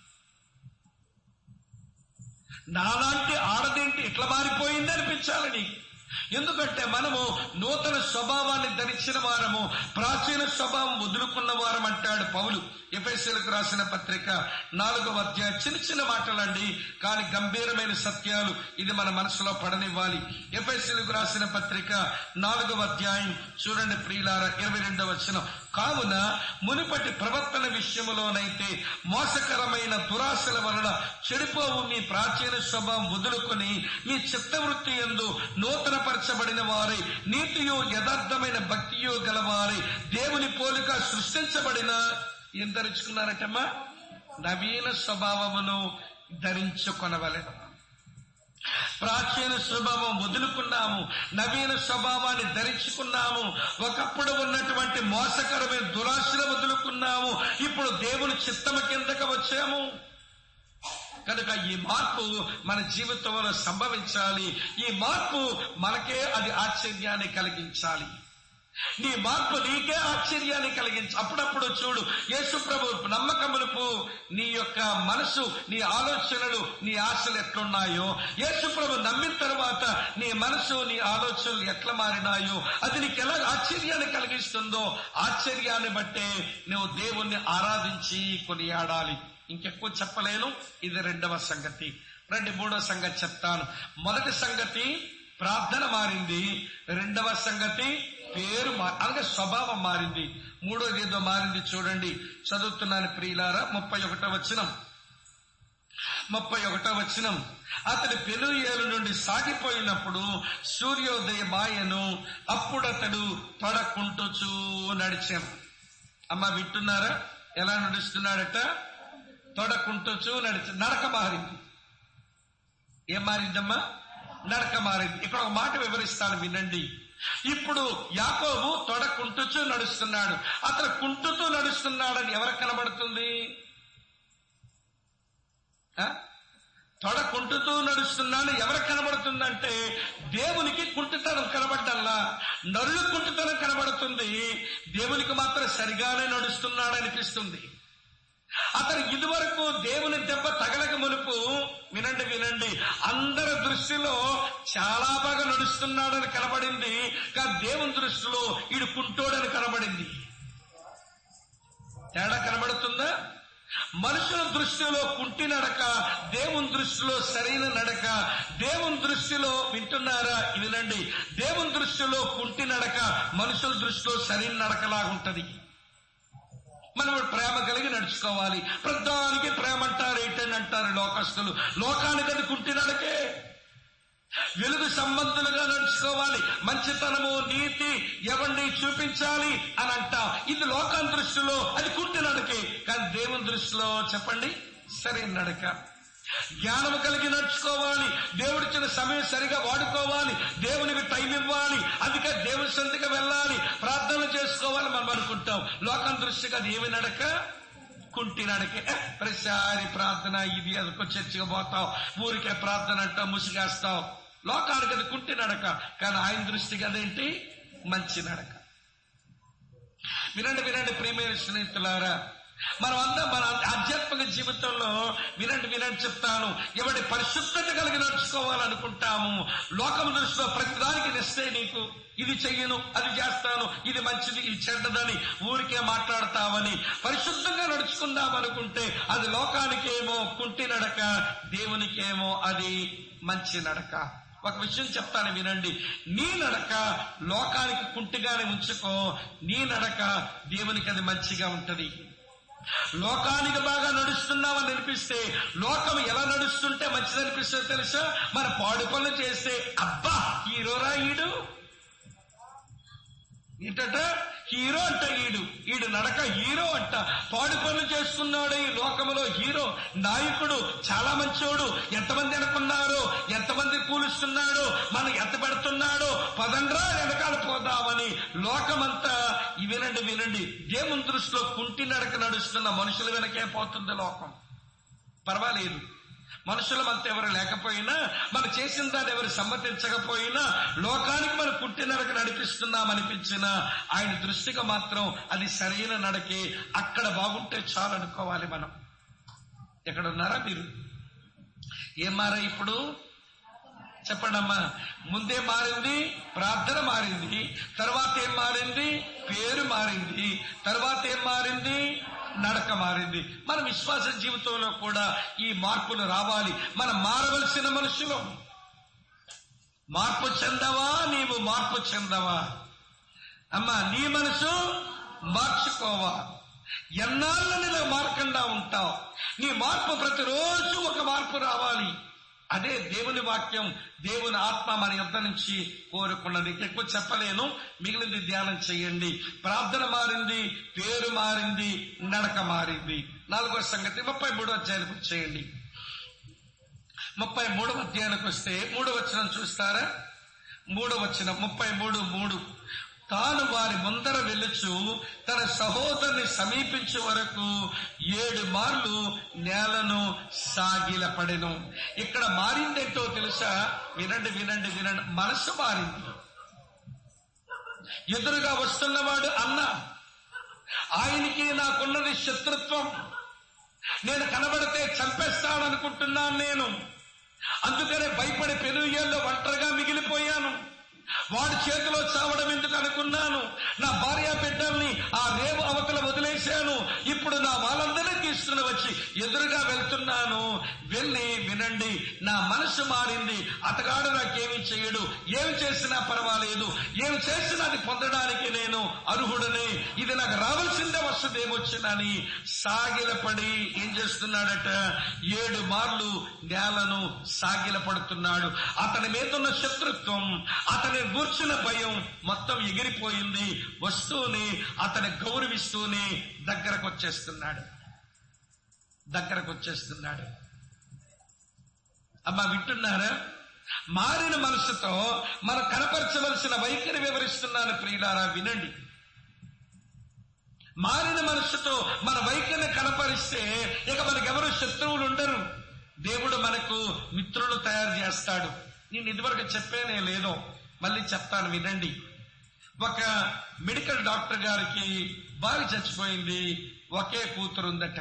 నాలాంటి ఆడదేంటి ఇట్లా మారిపోయింది అనిపించాలి నీకు ఎందుకంటే మనము నూతన స్వభావాన్ని ధరించిన వారము ప్రాచీన స్వభావం వదులుకున్న వారం అంటాడు పౌలు ఎఫ్ఎస్ఎలకు రాసిన పత్రిక నాలుగవ అధ్యాయం చిన్న చిన్న మాటలండి కానీ గంభీరమైన సత్యాలు ఇది మన మనసులో పడనివ్వాలి ఎఫ్ఎస్ఎలకు రాసిన పత్రిక నాలుగవ అధ్యాయం చూడండి ప్రియులార ఇరవై రెండవ వచ్చిన కావున మునుపటి ప్రవర్తన విషయములోనైతే మోసకరమైన దురాశల వలన చెడిపోవు మీ ప్రాచీన స్వభావం వదులుకొని మీ చిత్తవృత్తి ఎందు నూతన పరచబడిన వారై నీతియు యథార్థమైన భక్తియు గలవారై దేవుని పోలిక సృష్టించబడిన ఏం ధరించుకున్నారటమ్మా నవీన స్వభావమును ధరించుకొనవలెను ప్రాచీన స్వభావం వదులుకున్నాము నవీన స్వభావాన్ని ధరించుకున్నాము ఒకప్పుడు ఉన్నటువంటి మోసకరమైన దురాశలు వదులుకున్నాము ఇప్పుడు దేవుని చిత్తము కిందకు వచ్చాము కనుక ఈ మార్పు మన జీవితంలో సంభవించాలి ఈ మార్పు మనకే అది ఆశ్చర్యాన్ని కలిగించాలి నీ మార్పు నీకే ఆశ్చర్యాన్ని కలిగించు అప్పుడప్పుడు చూడు యేసు ప్రభు నమ్మకమునుపు నీ యొక్క మనసు నీ ఆలోచనలు నీ ఆశలు ఎట్లున్నాయో యేసు ప్రభు నమ్మిన తర్వాత నీ మనసు నీ ఆలోచనలు ఎట్లా మారినాయో అది నీకు ఎలా ఆశ్చర్యాన్ని కలిగిస్తుందో ఆశ్చర్యాన్ని బట్టే నువ్వు దేవుణ్ణి ఆరాధించి కొనియాడాలి ఇంకెక్కువ చెప్పలేను ఇది రెండవ సంగతి రెండు మూడవ సంగతి చెప్తాను మొదటి సంగతి ప్రార్థన మారింది రెండవ సంగతి పేరు అనగా స్వభావం మారింది మూడోది ఏదో మారింది చూడండి చదువుతున్నాను ప్రియులారా ముప్పై ఒకటో వచనం ముప్పై ఒకటో వచనం అతడి పెనుయేలు నుండి సాగిపోయినప్పుడు సూర్యోదయ మాయను అప్పుడు అతడు తొడకుంటూచూ నడిచాను అమ్మ వింటున్నారా ఎలా నడుస్తున్నాడట తొడకుంటూచూ నడిచి నడక మారింది ఏం మారిందమ్మా నడక మారింది ఇక్కడ ఒక మాట వివరిస్తాను వినండి ఇప్పుడు యాకోబు తొడ కుంటుచూ నడుస్తున్నాడు అతను కుంటుతూ నడుస్తున్నాడని ఎవరికి కనబడుతుంది తొడ కుంటుతూ నడుస్తున్నాడు ఎవరికి కనబడుతుందంటే దేవునికి కుంటుతనం కనబడ్డల్లా నరులు కుంటుతనం కనబడుతుంది దేవునికి మాత్రం సరిగానే నడుస్తున్నాడు అనిపిస్తుంది అతను ఇదివరకు దేవుని దెబ్బ తగలక మునుపు వినండి వినండి అందరి దృష్టిలో చాలా బాగా నడుస్తున్నాడని కనబడింది కానీ దేవుని దృష్టిలో ఈడు కుంటోడని కనబడింది తేడా కనబడుతుందా మనుషుల దృష్టిలో కుంటి నడక దేవుని దృష్టిలో సరైన నడక దేవుని దృష్టిలో వింటున్నారా వినండి దేవుని దృష్టిలో కుంటి నడక మనుషుల దృష్టిలో సరైన నడకలాగుంటది మనం ప్రేమ కలిగి నడుచుకోవాలి ప్రధానికి ప్రేమ అంటారు ఏంటని అంటారు లోకస్తులు లోకానికి అది కుంటినడకే వెలుగు సంబంధులుగా నడుచుకోవాలి మంచితనము నీతి ఎవరిని చూపించాలి అని అంటాం ఇది లోకాన్ దృష్టిలో అది కుంటి నడకే కానీ దేవుని దృష్టిలో చెప్పండి సరైన నడక జ్ఞానము కలిగి నడుచుకోవాలి దేవుడిచ్చిన సమయం సరిగా వాడుకోవాలి దేవునికి టైం ఇవ్వాలి అందుకే దేవుని సంతికి వెళ్ళాలి ప్రార్థన చేసుకోవాలి మనం అనుకుంటాం లోకం దృష్టికి అది ఏమి నడక కుంటి నడకే ఏ, ప్రతిసారి ప్రార్థన ఇది అదొక చర్చిగా పోతావు ఊరికే ప్రార్థన అంటావు ముసిగేస్తావు లోకానికి అది కుంటి నడక కానీ ఆయన దృష్టికి అదేంటి మంచి నడక వినండి వినండి ప్రియమైన స్నేహితులారా మనం అందరం మన ఆధ్యాత్మిక జీవితంలో వినండి వినండి చెప్తాను ఎవరి పరిశుద్ధత కలిగి నడుచుకోవాలనుకుంటాము లోకం దృష్టిలో ప్రతిదానికి నిస్తే నీకు ఇది చెయ్యను అది చేస్తాను ఇది మంచిది ఇది చెడ్డదని ఊరికే మాట్లాడతామని పరిశుద్ధంగా నడుచుకుందామనుకుంటే అది లోకానికేమో కుంటి నడక దేవునికేమో అది మంచి నడక ఒక విషయం చెప్తాను వినండి నీ నడక లోకానికి కుంటిగానే ఉంచుకో నీ నడక దేవునికి అది మంచిగా ఉంటది లోకానికి బాగా నడుస్తున్నామని అనిపిస్తే లోకం ఎలా నడుస్తుంటే మంచిది అనిపిస్తుంది తెలుసా మన పాడు పనులు చేస్తే అబ్బా హీరోరా ఈడు ఏంటట హీరో అంట ఈడు ఈడు నడక హీరో అంట పాడు పనులు చేసుకున్నాడు ఈ లోకంలో హీరో నాయకుడు చాలా మంచోడు ఎంతమంది అనుకున్నారో ఎంతమంది కూలుస్తున్నాడో మనం ఎంత పెడుతున్నాడో పదండ్రా వెనకాల పోదామని లోకమంతా ఈ వినండి వినండి దేవుని దృష్టిలో కుంటి నడక నడుస్తున్న మనుషుల వెనకే పోతుంది లోకం పర్వాలేదు మనుషులమంతా ఎవరు లేకపోయినా మనం చేసిన దాన్ని ఎవరు సమ్మతించకపోయినా లోకానికి మనం పుట్టి నడక నడిపిస్తున్నాం అనిపించిన ఆయన దృష్టిగా మాత్రం అది సరైన నడకే అక్కడ బాగుంటే చాలు అనుకోవాలి మనం ఎక్కడ ఉన్నారా మీరు ఏం మారా ఇప్పుడు చెప్పండి అమ్మా ముందే మారింది ప్రార్థన మారింది తర్వాత ఏం మారింది పేరు మారింది తర్వాత ఏం మారింది నడక మారింది మన విశ్వాస జీవితంలో కూడా ఈ మార్పులు రావాలి మనం మారవలసిన మనుషులు మార్పు చెందవా నీవు మార్పు చెందవా అమ్మా నీ మనసు మార్చుకోవా ఎన్నాళ్ళని ఇలా మారకుండా ఉంటావు నీ మార్పు ప్రతిరోజు ఒక మార్పు రావాలి అదే దేవుని వాక్యం దేవుని ఆత్మ మన యుద్ధ నుంచి కోరుకున్నది ఎక్కువ చెప్పలేను మిగిలింది ధ్యానం చేయండి ప్రార్థన మారింది పేరు మారింది నడక మారింది నాలుగో సంగతి ముప్పై మూడో అధ్యాయానికి చేయండి ముప్పై మూడవ అధ్యాయానికి వస్తే మూడో వచనం చూస్తారా మూడో వచనం ముప్పై మూడు మూడు తాను వారి ముందర వెలుచు తన సహోదరుని సమీపించే వరకు ఏడు మార్లు నేలను సాగిలపడెను ఇక్కడ మారిందేంటో తెలుసా వినండి వినండి వినండి మనసు మారింది ఎదురుగా వస్తున్నవాడు అన్న ఆయనకి నాకున్నది శత్రుత్వం నేను కనబడితే చంపేస్తాడనుకుంటున్నాను నేను అందుకనే భయపడి పెనుయ్యల్లో ఒంటరిగా మిగిలిపోయాను వాడి చేతిలో చావడం ఎందుకు అనుకున్నాను నా భార్య బిడ్డల్ని ఆ రేవు అవతల వదిలేశాను ఇప్పుడు నా వాళ్ళందరినీ తీసుకుని వచ్చి ఎదురుగా వెళ్తున్నాను వెళ్ళి వినండి నా మనసు మారింది అతగాడు నాకేమి చేయడు ఏమి చేసినా పర్వాలేదు ఏమి చేసినా అది పొందడానికి నేను అర్హుడనే ఇది నాకు రావాల్సిందే వస్తుంది ఏమొచ్చినని సాగిలపడి ఏం చేస్తున్నాడట ఏడు మార్లు నేలను సాగిలపడుతున్నాడు అతని మీద ఉన్న శత్రుత్వం అతని గూర్చిన భయం మొత్తం ఎగిరిపోయింది వస్తూనే అతని గౌరవిస్తూనే దగ్గరకు వచ్చేస్తున్నాడు దగ్గరకు వచ్చేస్తున్నాడు అమ్మా వింటున్నారా మారిన మనసుతో మనం కనపరచవలసిన వైఖరి వివరిస్తున్నాను ప్రియులారా వినండి మారిన మనసుతో మన వైఖరిని కనపరిస్తే ఇక మనకెవరు శత్రువులు ఉండరు దేవుడు మనకు మిత్రులు తయారు చేస్తాడు నేను ఇదివరకు చెప్పేనే లేదో మళ్ళీ చెప్తాను వినండి ఒక మెడికల్ డాక్టర్ గారికి భార్య చచ్చిపోయింది ఒకే కూతురు ఉందట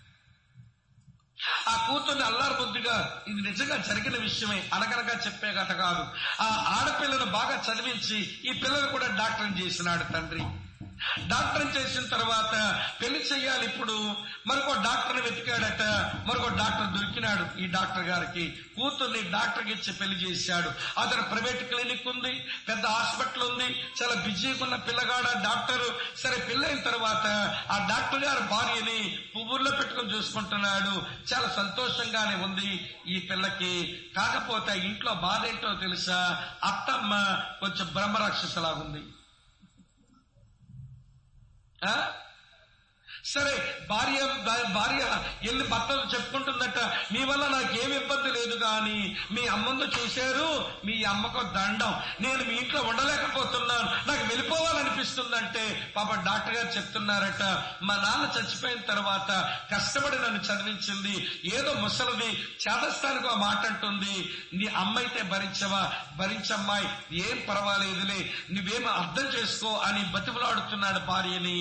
ఆ కూతుర్ని అల్లారు బుద్ధిగా ఇది నిజంగా జరిగిన విషయమే అనగనగా చెప్పే కథ కాదు ఆ ఆడపిల్లను బాగా చదివించి ఈ పిల్లలు కూడా డాక్టర్ చేసినాడు తండ్రి డాక్టర్ చేసిన తర్వాత పెళ్లి చెయ్యాలి ఇప్పుడు మరొక డాక్టర్ని వెతికాడట మరొక డాక్టర్ దొరికినాడు ఈ డాక్టర్ గారికి కూతుర్ని డాక్టర్కి ఇచ్చి పెళ్లి చేశాడు అతను ప్రైవేట్ క్లినిక్ ఉంది పెద్ద హాస్పిటల్ ఉంది చాలా బిజీగా ఉన్న పిల్లగాడ డాక్టర్ సరే పెళ్ళైన తర్వాత ఆ డాక్టర్ గారు భార్యని పువ్వుల్లో పెట్టుకొని చూసుకుంటున్నాడు చాలా సంతోషంగానే ఉంది ఈ పిల్లకి కాకపోతే ఆ ఇంట్లో బాధ ఏంటో తెలుసా అత్తమ్మ కొంచెం బ్రహ్మరాక్షసలాగుంది ఆ? సరే భార్య భా- భార్య ఎల్లి భర్తలు చెప్పుకుంటుందట మీ వల్ల నాకేం ఇబ్బంది లేదు కానీ మీ అమ్మందు చూశారు మీ అమ్మకు దండం నేను మీ ఇంట్లో ఉండలేకపోతున్నాను నాకు వెళ్ళిపోవాలనిపిస్తుందంటే పాప డాక్టర్ గారు చెప్తున్నారట మా నాన్న చచ్చిపోయిన తర్వాత కష్టపడి నన్ను చదివించింది ఏదో ముసలిది చేదస్థానికి ఒక మాట అంటుంది నీ అమ్మ అయితే భరించవా భరించమ్మాయి ఏం పర్వాలేదులే నువ్వేమో అర్థం చేసుకో అని బతిమలాడుతున్నాడు భార్యని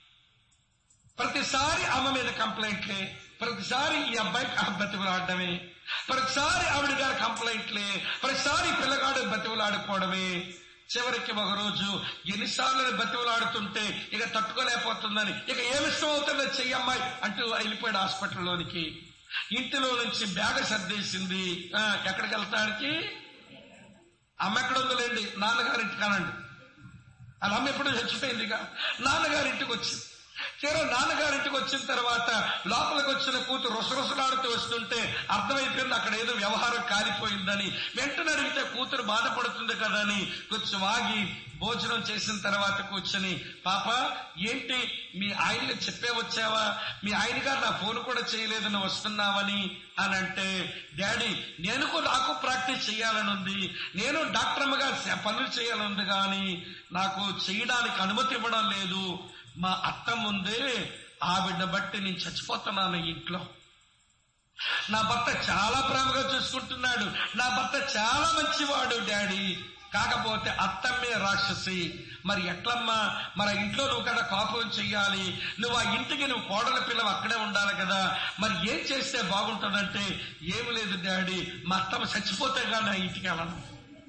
ప్రతిసారి అమ్మ మీద కంప్లైంట్లే ప్రతిసారి ఈ అబ్బాయికి ఆ బతిమలాడమే ప్రతిసారి ఆవిడ గారి కంప్లైంట్లే ప్రతిసారి పిల్లగాడు బతిమలాడుకోవడమే చివరికి ఒక రోజు ఎన్నిసార్లు బతిమలాడుతుంటే ఇక తట్టుకోలేకపోతుందని ఇక ఏమిష్టం అవుతుందో చెయ్యమ్మాయి అంటూ వెళ్ళిపోయాడు హాస్పిటల్లోనికి ఇంటిలో నుంచి బ్యాగ్ సర్దేసింది ఆ, ఎక్కడికి వెళ్తానికి అమ్మ ఎక్కడ ఉందిలేండి నాన్నగారింటికి అనండి అలా అమ్మ ఎప్పుడూ చచ్చిపోయిందిగా నాన్నగారింటికి వచ్చింది తీరా నాన్నగారింటికి వచ్చిన తర్వాత లోపలికి వచ్చిన కూతురు రుసరుసలాడుతూ వస్తుంటే అర్థమైపోయింది అక్కడ ఏదో వ్యవహారం కాలిపోయిందని వెంటనే అడిగితే కూతురు బాధపడుతుంది కదా అని కొంచెం ఆగి భోజనం చేసిన తర్వాత కూర్చొని పాప ఏంటి మీ ఆయనకి చెప్పే వచ్చావా మీ ఆయన గారు నా ఫోన్ కూడా చేయలేదు నువ్వు వస్తున్నావని అని అంటే డాడీ నేను కూడా నాకు ప్రాక్టీస్ చేయాలని ఉంది నేను డాక్టర్ అమ్మగా పనులు చేయాలని ఉంది కానీ నాకు చేయడానికి అనుమతి ఇవ్వడం లేదు మా అత్త ముందే ఆవిడ బట్టి నేను చచ్చిపోతున్నాను ఈ ఇంట్లో నా భర్త చాలా ప్రేమగా చూసుకుంటున్నాడు నా భర్త చాలా మంచివాడు డాడీ కాకపోతే అత్తమ్మే రాక్షసి మరి ఎట్లమ్మా మరి ఆ ఇంట్లో నువ్వు కదా కాపురం చెయ్యాలి నువ్వు ఆ ఇంటికి నువ్వు కోడల పిల్లవు అక్కడే ఉండాలి కదా మరి ఏం చేస్తే బాగుంటుందంటే ఏమి లేదు డాడీ మా అత్తమ్మ చచ్చిపోతే కానీ ఆ ఇంటికి వెళ్ళను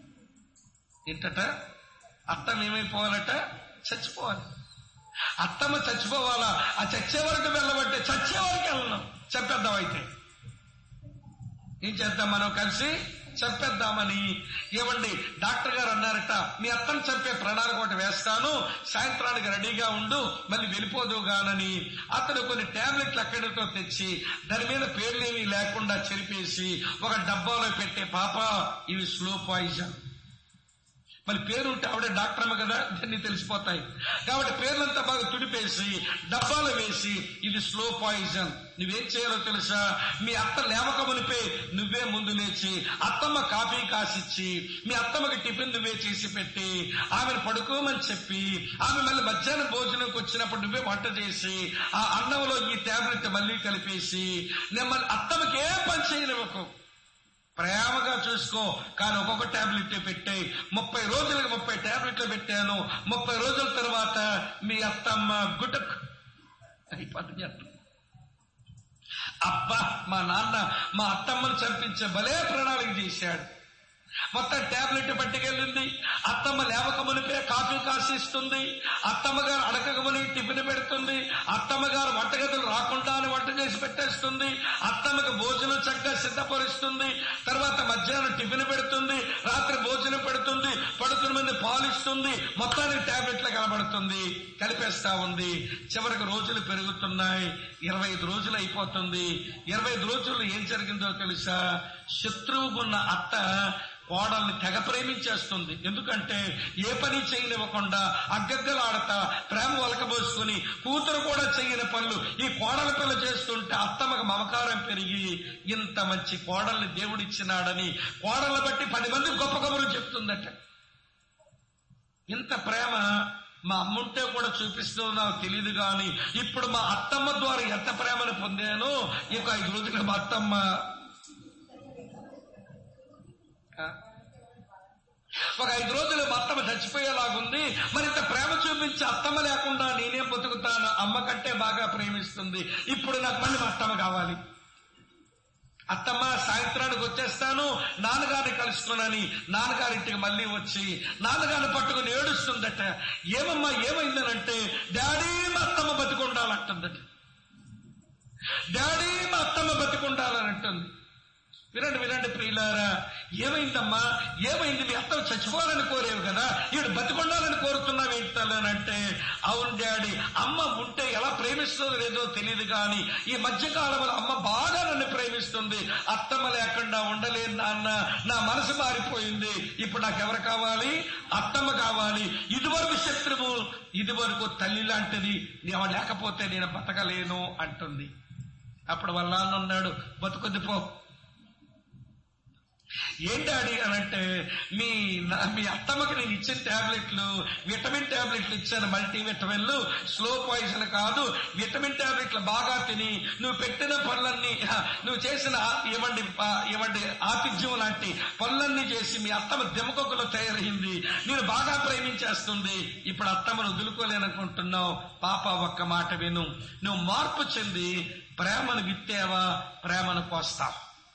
ఏంటట అత్తమ్మ ఏమైపోవాలట చచ్చిపోవాలి అత్తమ్మ చచ్చిపోవాలా ఆ చచ్చే వరకు వెళ్ళబట్టే చచ్చే వరకు వెళ్ళను చెప్పేద్దాం అయితే ఏం చేద్దాం మనం కలిసి చెప్పేద్దామని ఏమండి డాక్టర్ గారు అన్నారట మీ అత్తను చంపే ప్రణాళిక ఒకటి వేస్తాను సాయంత్రానికి రెడీగా ఉండు మళ్ళీ వెళ్ళిపోదుగానని అతను కొన్ని టాబ్లెట్లు ఎక్కడితో తెచ్చి దాని మీద పేర్లేమీ లేకుండా చెరిపేసి ఒక డబ్బాలో పెట్టే పాప ఇవి స్లో పాయిజన్ మరి పేరు ఉంటే ఆవిడే డాక్టర్ అమ్మ కదా దాన్ని తెలిసిపోతాయి కాబట్టి పేర్లంతా బాగా తుడిపేసి డబ్బాలో వేసి ఇది స్లో పాయిజన్ నువ్వేం చేయాలో తెలుసా మీ అత్త లేవక మునిపే నువ్వే ముందు లేచి అత్తమ్మ కాఫీ కాసిచ్చి మీ అత్తమ్మకి టిఫిన్ నువ్వే చేసి పెట్టి ఆమెను పడుకోమని చెప్పి ఆమె మళ్ళీ మధ్యాహ్నం భోజనంకి వచ్చినప్పుడు నువ్వే వంట చేసి ఆ అన్నంలో ఈ టాబ్లెట్ మళ్ళీ కలిపేసి నేను మళ్ళీ అత్తమ్మకి ఏ పని చేయనివ్వకు ప్రేమగా చూసుకో కానీ ఒక్కొక్క టాబ్లెట్ పెట్టాయి ముప్పై రోజులకు ముప్పై టాబ్లెట్లు పెట్టాను ముప్పై రోజుల తర్వాత మీ అత్తమ్మ గుటక్ అయిపోతుంది అత్త. అబ్బా మా నాన్న మా అత్తమ్మను చంపించే భలే ప్రణాళిక చేశాడు మొత్తం టాబ్లెట్ పట్టుకెళ్ళింది అత్తమ్మ లేవక మునిపే కాఫీ కాసిస్తుంది అత్తమ్మ గారు అడగక ముని టిఫిన్ పెడుతుంది అత్తమ్మ గారు వంటగదులు రాకుండానే వంట చేసి పెట్టేస్తుంది అత్తమ్మకి భోజనం చక్కగా సిద్ధపరుస్తుంది తర్వాత మధ్యాహ్నం టిఫిన్ పెడుతుంది రాత్రి భోజనం పెడుతుంది పడుకుని మంది పాలిస్తుంది మొత్తానికి టాబ్లెట్లు కనబడుతుంది కలిపేస్తా ఉంది చివరికి రోజులు పెరుగుతున్నాయి ఇరవై ఐదు రోజులు అయిపోతుంది ఇరవై ఐదు రోజుల్లో ఏం జరిగిందో తెలుసా శత్రువుకున్న అత్త కోడల్ని తెగ ప్రేమించేస్తుంది ఎందుకంటే ఏ పని చేయనివ్వకుండా అగ్గగ్గలాడతా ప్రేమ వలకబోసుకుని కూతురు కూడా చేయని పనులు ఈ కోడల పిల్ల చేస్తుంటే అత్తమ్మకు మమకారం పెరిగి ఇంత మంచి కోడల్ని దేవుడిచ్చినాడని కోడల్ని బట్టి పది మంది గొప్ప కబురు చెప్తుందట ఇంత ప్రేమ మా అమ్ముంటే కూడా చూపిస్తుందో నాకు తెలియదు కానీ ఇప్పుడు మా అత్తమ్మ ద్వారా ఎంత ప్రేమను పొందానో ఇక ఐదు రోజులు మా అత్తమ్మ ఆ? ఒక ఐదు రోజులు మా అత్తమ్మ చచ్చిపోయేలాగుంది మరి ఇంత ప్రేమ చూపించి అత్తమ్మ లేకుండా నేనేం బతుకుతాను అమ్మ కంటే బాగా ప్రేమిస్తుంది ఇప్పుడు నాకు మళ్ళీ మా అత్తమ్మ కావాలి అత్తమ్మ సాయంత్రానికి వచ్చేస్తాను నాన్నగారిని కలుసుకున్నాని నాన్నగారింటికి మళ్ళీ వచ్చి నాన్నగారిని పట్టుకుని ఏడుస్తుందట ఏమమ్మా ఏమైందనంటే డాడీ మా అత్తమ్మ బతికుండాలంటుందట డాడీ మా అత్తమ్మ బతికుండాలని అంటుంది వినండి వినండి ప్రియులారా ఏమైందమ్మా ఏమైంది మీ అత్త చచ్చిపోవాలని కోరేవు కదా ఈడు బతికొండాలని కోరుతున్నావు ఏంటంటే అవును డాడీ అమ్మ ఉంటే ఎలా ప్రేమిస్తుందో లేదో తెలియదు కానీ ఈ మధ్య కాలంలో అమ్మ బాగా నన్ను ప్రేమిస్తుంది అత్తమ్మ లేకుండా ఉండలేను నాన్న నా మనసు మారిపోయింది ఇప్పుడు నాకు ఎవరు కావాలి అత్తమ్మ కావాలి ఇదివరకు శత్రువు ఇదివరకు తల్లి లాంటిది నీవు లేకపోతే నేను బతకలేను అంటుంది అప్పుడు వాళ్ళ నాన్న ఉన్నాడు బతుకొద్ది పో ఏం డాడీ అని అంటే మీ నా- మీ అత్తమ్మకి నేను ఇచ్చిన టాబ్లెట్లు విటమిన్ టాబ్లెట్లు ఇచ్చాను మల్టీ విటమిన్లు స్లో పాయిజన్ కాదు విటమిన్ టాబ్లెట్లు బాగా తిని నువ్వు పెట్టిన పనులన్నీ హ, నువ్వు చేసిన ఆ- ఏమండి ఆ, ఏమండి ఆతిథ్యం లాంటి పనులన్నీ చేసి మీ అత్తమ్మ దెమ్మకొక్కలో తయారైంది నేను బాగా ప్రేమించేస్తుంది ఇప్పుడు అత్తమ్మను వదులుకోలేననుకుంటున్నావు పాప ఒక్క మాట విను నువ్వు మార్పు చెంది ప్రేమను విత్తావా ప్రేమను కోస్తావు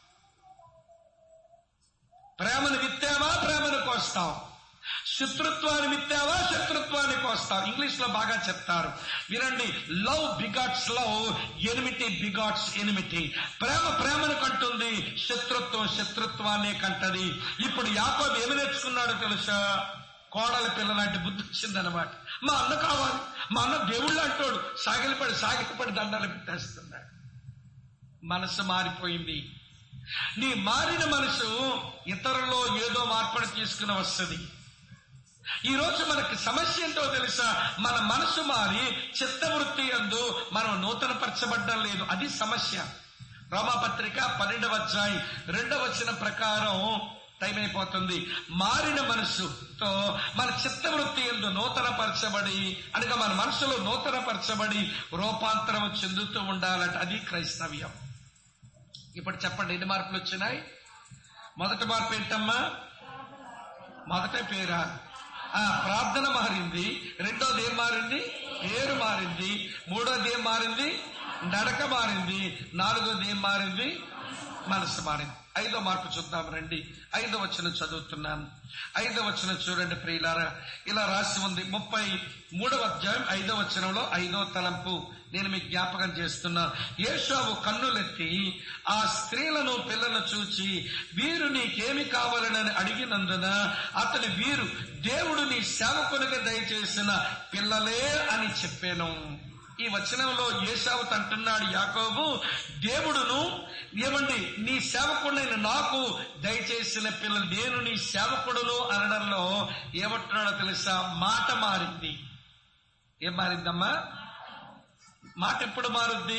ప్రేమను విత్తావా ప్రేమను కోస్తావు శత్రుత్వాన్ని విత్తావా శత్రుత్వాన్ని కోస్తావు ఇంగ్లీష్ లో బాగా చెప్తారు వినండి love begets love enmity begets enmity ప్రేమ ప్రేమను కంటుంది శత్రుత్వం శత్రుత్వాన్ని కంటది ఇప్పుడు యాకోబు ఏమి నేర్చుకున్నాడో తెలుసా కోడల పిల్ల లాంటి బుద్ధి వచ్చిందనమాట మా అన్న కావాలి మా అన్న దేవుళ్ళు అంటాడు సాగిలపడి సాగిలపడి దండాలు పెట్టేస్తున్నాడు మనసు మారిపోయింది నీ మారిన మనసు ఇతరులో ఏదో మార్పును తీసుకుని వస్తుంది ఈ రోజు మనకి సమస్య ఏంటో తెలుసా మన మనసు మారి చిత్తవృత్తి అందు మనం నూతన పరచబడ్డం లేదు అది సమస్య రోమాపత్రిక పన్నెండవ అధ్యాయం రెండవ వచ్చిన ప్రకారం టైం అయిపోతుంది మారిన మనసుతో మన చిత్తవృత్తి ఎందు నూతన పరచబడి అనగా మన మనసులో నూతన పరచబడి రూపాంతరం చెందుతూ ఉండాలంట అది క్రైస్తవ్యం ఇప్పుడు చెప్పండి ఎన్ని మార్పులు వచ్చినాయి మొదటి మార్పు ఏంటమ్మా మొదట పేరా ఆ ప్రార్థన మారింది రెండోది ఏం మారింది పేరు మారింది మూడోది ఏం మారింది నడక మారింది నాలుగోది ఏం మారింది మనసు మారింది ఐదో మార్పు చూద్దాం రండి ఐదో వచనం చదువుతున్నాను ఐదో వచనం చూడండి ప్రియులారా ఇలా రాసి ఉంది ముప్పై మూడవ అధ్యాయం ఐదో వచనంలో ఐదో తలంపు నేను మీకు జ్ఞాపకం చేస్తున్నా యేషావు కన్నులెత్తి ఆ స్త్రీలను పిల్లలను చూచి వీరు నీకేమి కావాలని అడిగినందున అతని వీరు దేవుడు నీ సేవకునిగా దయచేసిన పిల్లలే అని చెప్పాను ఈ వచనంలో ఏసావు అంటున్నాడు యాకోబు దేవుడును ఏమండి నీ సేవకుడైన నాకు దయచేసిన పిల్లలు నేను నీ సేవకుడును అనడంలో ఏమంటున్నాడో తెలుసా మాట మారింది ఏం మారిందమ్మా మాట ఎప్పుడు మారుద్ది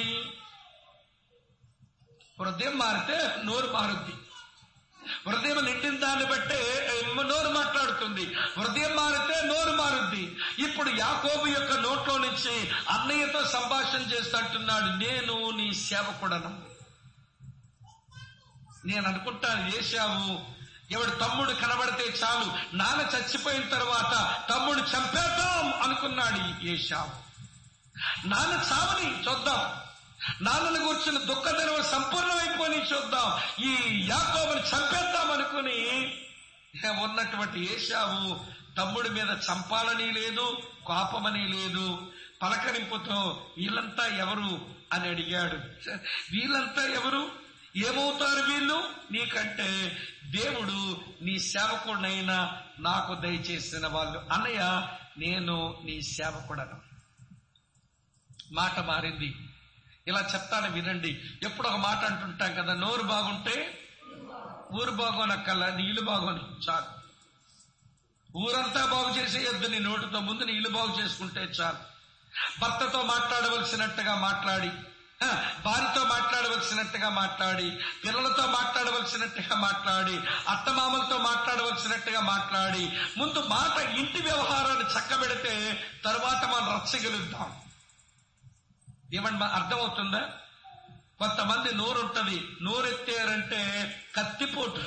హృదయం మారితే నోరు మారుద్ది హృదయం నిండిన దాన్ని బట్టే ఏమో నోరు మాట్లాడుతుంది హృదయం మారితే నోరు మారుద్ది ఇప్పుడు యాకోబు యొక్క నోట్లో నుంచి అన్నయ్యతో సంభాషణ చేస్తుంటున్నాడు నేను నీ సేవకుడను నేను అనుకుంటాను ఏసావు ఎవడు తమ్ముడు కనబడితే చాలు నాన్న చచ్చిపోయిన తర్వాత తమ్ముడు చంపేద్దాం అనుకున్నాడు ఏషావు నాన్న చావని చూద్దాం నాన్నను కూర్చుని దుఃఖదినం సంపూర్ణమైపోని చూద్దాం ఈ యాకోబుని చంపేద్దాం అనుకుని ఉన్నటువంటి ఏషావు తమ్ముడి మీద చంపాలని లేదు కోపమని లేదు పలకరింపుతో వీళ్ళంతా ఎవరు అని అడిగాడు వీళ్ళంతా ఎవరు ఏమవుతారు వీళ్ళు నీకంటే దేవుడు నీ సేవకుడైనా నాకు దయచేసిన వాళ్ళు అన్నయ్య నేను నీ సేవకుడను మాట మారింది ఇలా చెప్తాను వినండి ఎప్పుడు ఒక మాట అంటుంటాం కదా నోరు బాగుంటే ఊరు బాగోనక్కల్లా నీళ్లు బాగోని చాలు ఊరంతా బాగు చేసేయొద్దు నీ నోటితో ముందు నీ ఇల్లు బాగు చేసుకుంటే చాలు భర్తతో మాట్లాడవలసినట్టుగా మాట్లాడి ఆ, భార్యతో మాట్లాడవలసినట్టుగా మాట్లాడి పిల్లలతో మాట్లాడవలసినట్టుగా మాట్లాడి అత్తమామలతో మాట్లాడవలసినట్టుగా మాట్లాడి ముందు మాట ఇంటి వ్యవహారాన్ని చక్కబెడితే తరువాత మనం రచ్చగలుగుతాం ఏమండి మా అర్థమవుతుందా కొంతమంది నోరు ఉంటది నోరెత్తారంటే కత్తిపోటు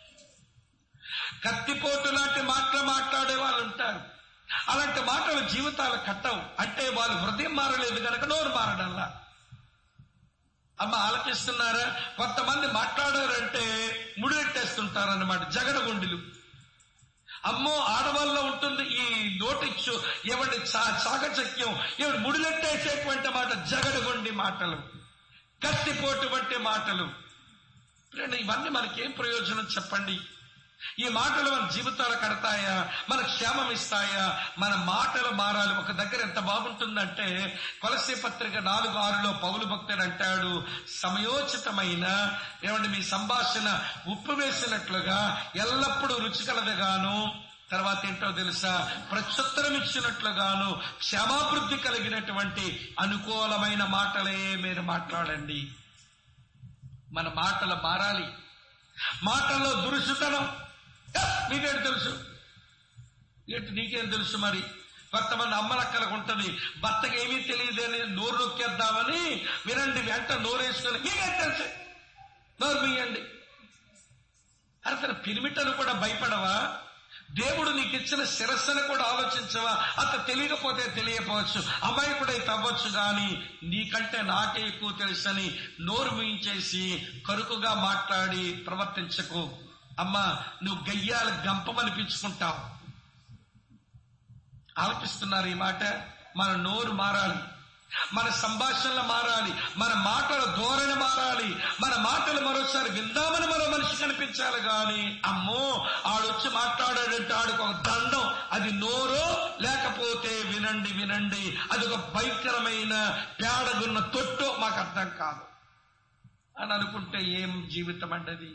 కత్తిపోటు లాంటి మాటలు మాట్లాడే వాళ్ళు ఉంటారు అలాంటి మాటలు జీవితాలు కట్టవు అంటే వాళ్ళు హృదయం మారలేదు కనుక నోరు మారడంలా అమ్మ ఆలకిస్తున్నారా కొంతమంది మాట్లాడారంటే ముడిపెట్టేస్తుంటారన్నమాట జగడగొండిలు అమ్మో ఆడవాళ్ళలో ఉంటుంది ఈ నోటిచ్చు ఎవడి చాకచక్యం ఎవడి ముడిలెట్టేసేటువంటి మాట జగడగొండి మాటలు కత్తిపోటు వంటి మాటలు ఫ్రెండ్, ఇవన్నీ మనకేం ప్రయోజనం చెప్పండి ఈ మాటలు మన జీవితాలు కడతాయా మన క్షేమం ఇస్తాయా మన మాటలు మారాలి ఒక దగ్గర ఎంత బాగుంటుందంటే కొలసి పత్రిక నాలుగు ఆరులో పౌలు భక్తుడు అంటాడు సమయోచితమైన ఏమంటే మీ సంభాషణ ఉప్పు వేసినట్లుగా ఎల్లప్పుడూ రుచికలదగాను తర్వాత ఏంటో తెలుసా ప్రత్యుత్తరం ఇచ్చినట్లుగాను క్షమాభివృద్ధి కలిగినటువంటి అనుకూలమైన మాటలే మీరు మాట్లాడండి మన మాటలు మారాలి మాటల్లో దురుసుతనం ఏ, నీకేంటి తెలుసు ఏంటి నీకేం తెలుసు మరి కొంతమంది అమ్మలక్కలకు ఉంటది భర్తకి ఏమీ తెలియదని నోరు నొక్కేద్దామని వినండి వెంట నోరేసుకొని మీకేం తెలుసు నోరు మీయండి అతను పిరిమిటను కూడా భయపడవా దేవుడు నీకు ఇచ్చిన శిరస్సును కూడా ఆలోచించవా అంత తెలియకపోతే తెలియకపోవచ్చు అమాయకుడైతే అవ్వచ్చు గాని నీకంటే నాకే ఎక్కువ తెలుసని నోరు మూయించేసి కరుకుగా మాట్లాడి ప్రవర్తించకు అమ్మా నువ్వు గయ్యాలు గంపమనిపించుకుంటావు ఆలపిస్తున్నారు ఈ మాట మన నోరు మారాలి మన సంభాషణలు మారాలి మన మాటల ధోరణి మారాలి మన మాటలు మరోసారి విందామని మరో మనిషి కనిపించాలి గాని అమ్మో ఆడొచ్చి మాట్లాడాడంటే ఆడికి ఒక దండం అది నోరో లేకపోతే వినండి వినండి అది ఒక భయంకరమైన పేడగున్న తొట్టో మాకు అర్థం కాదు అని అనుకుంటే ఏం జీవితం అండది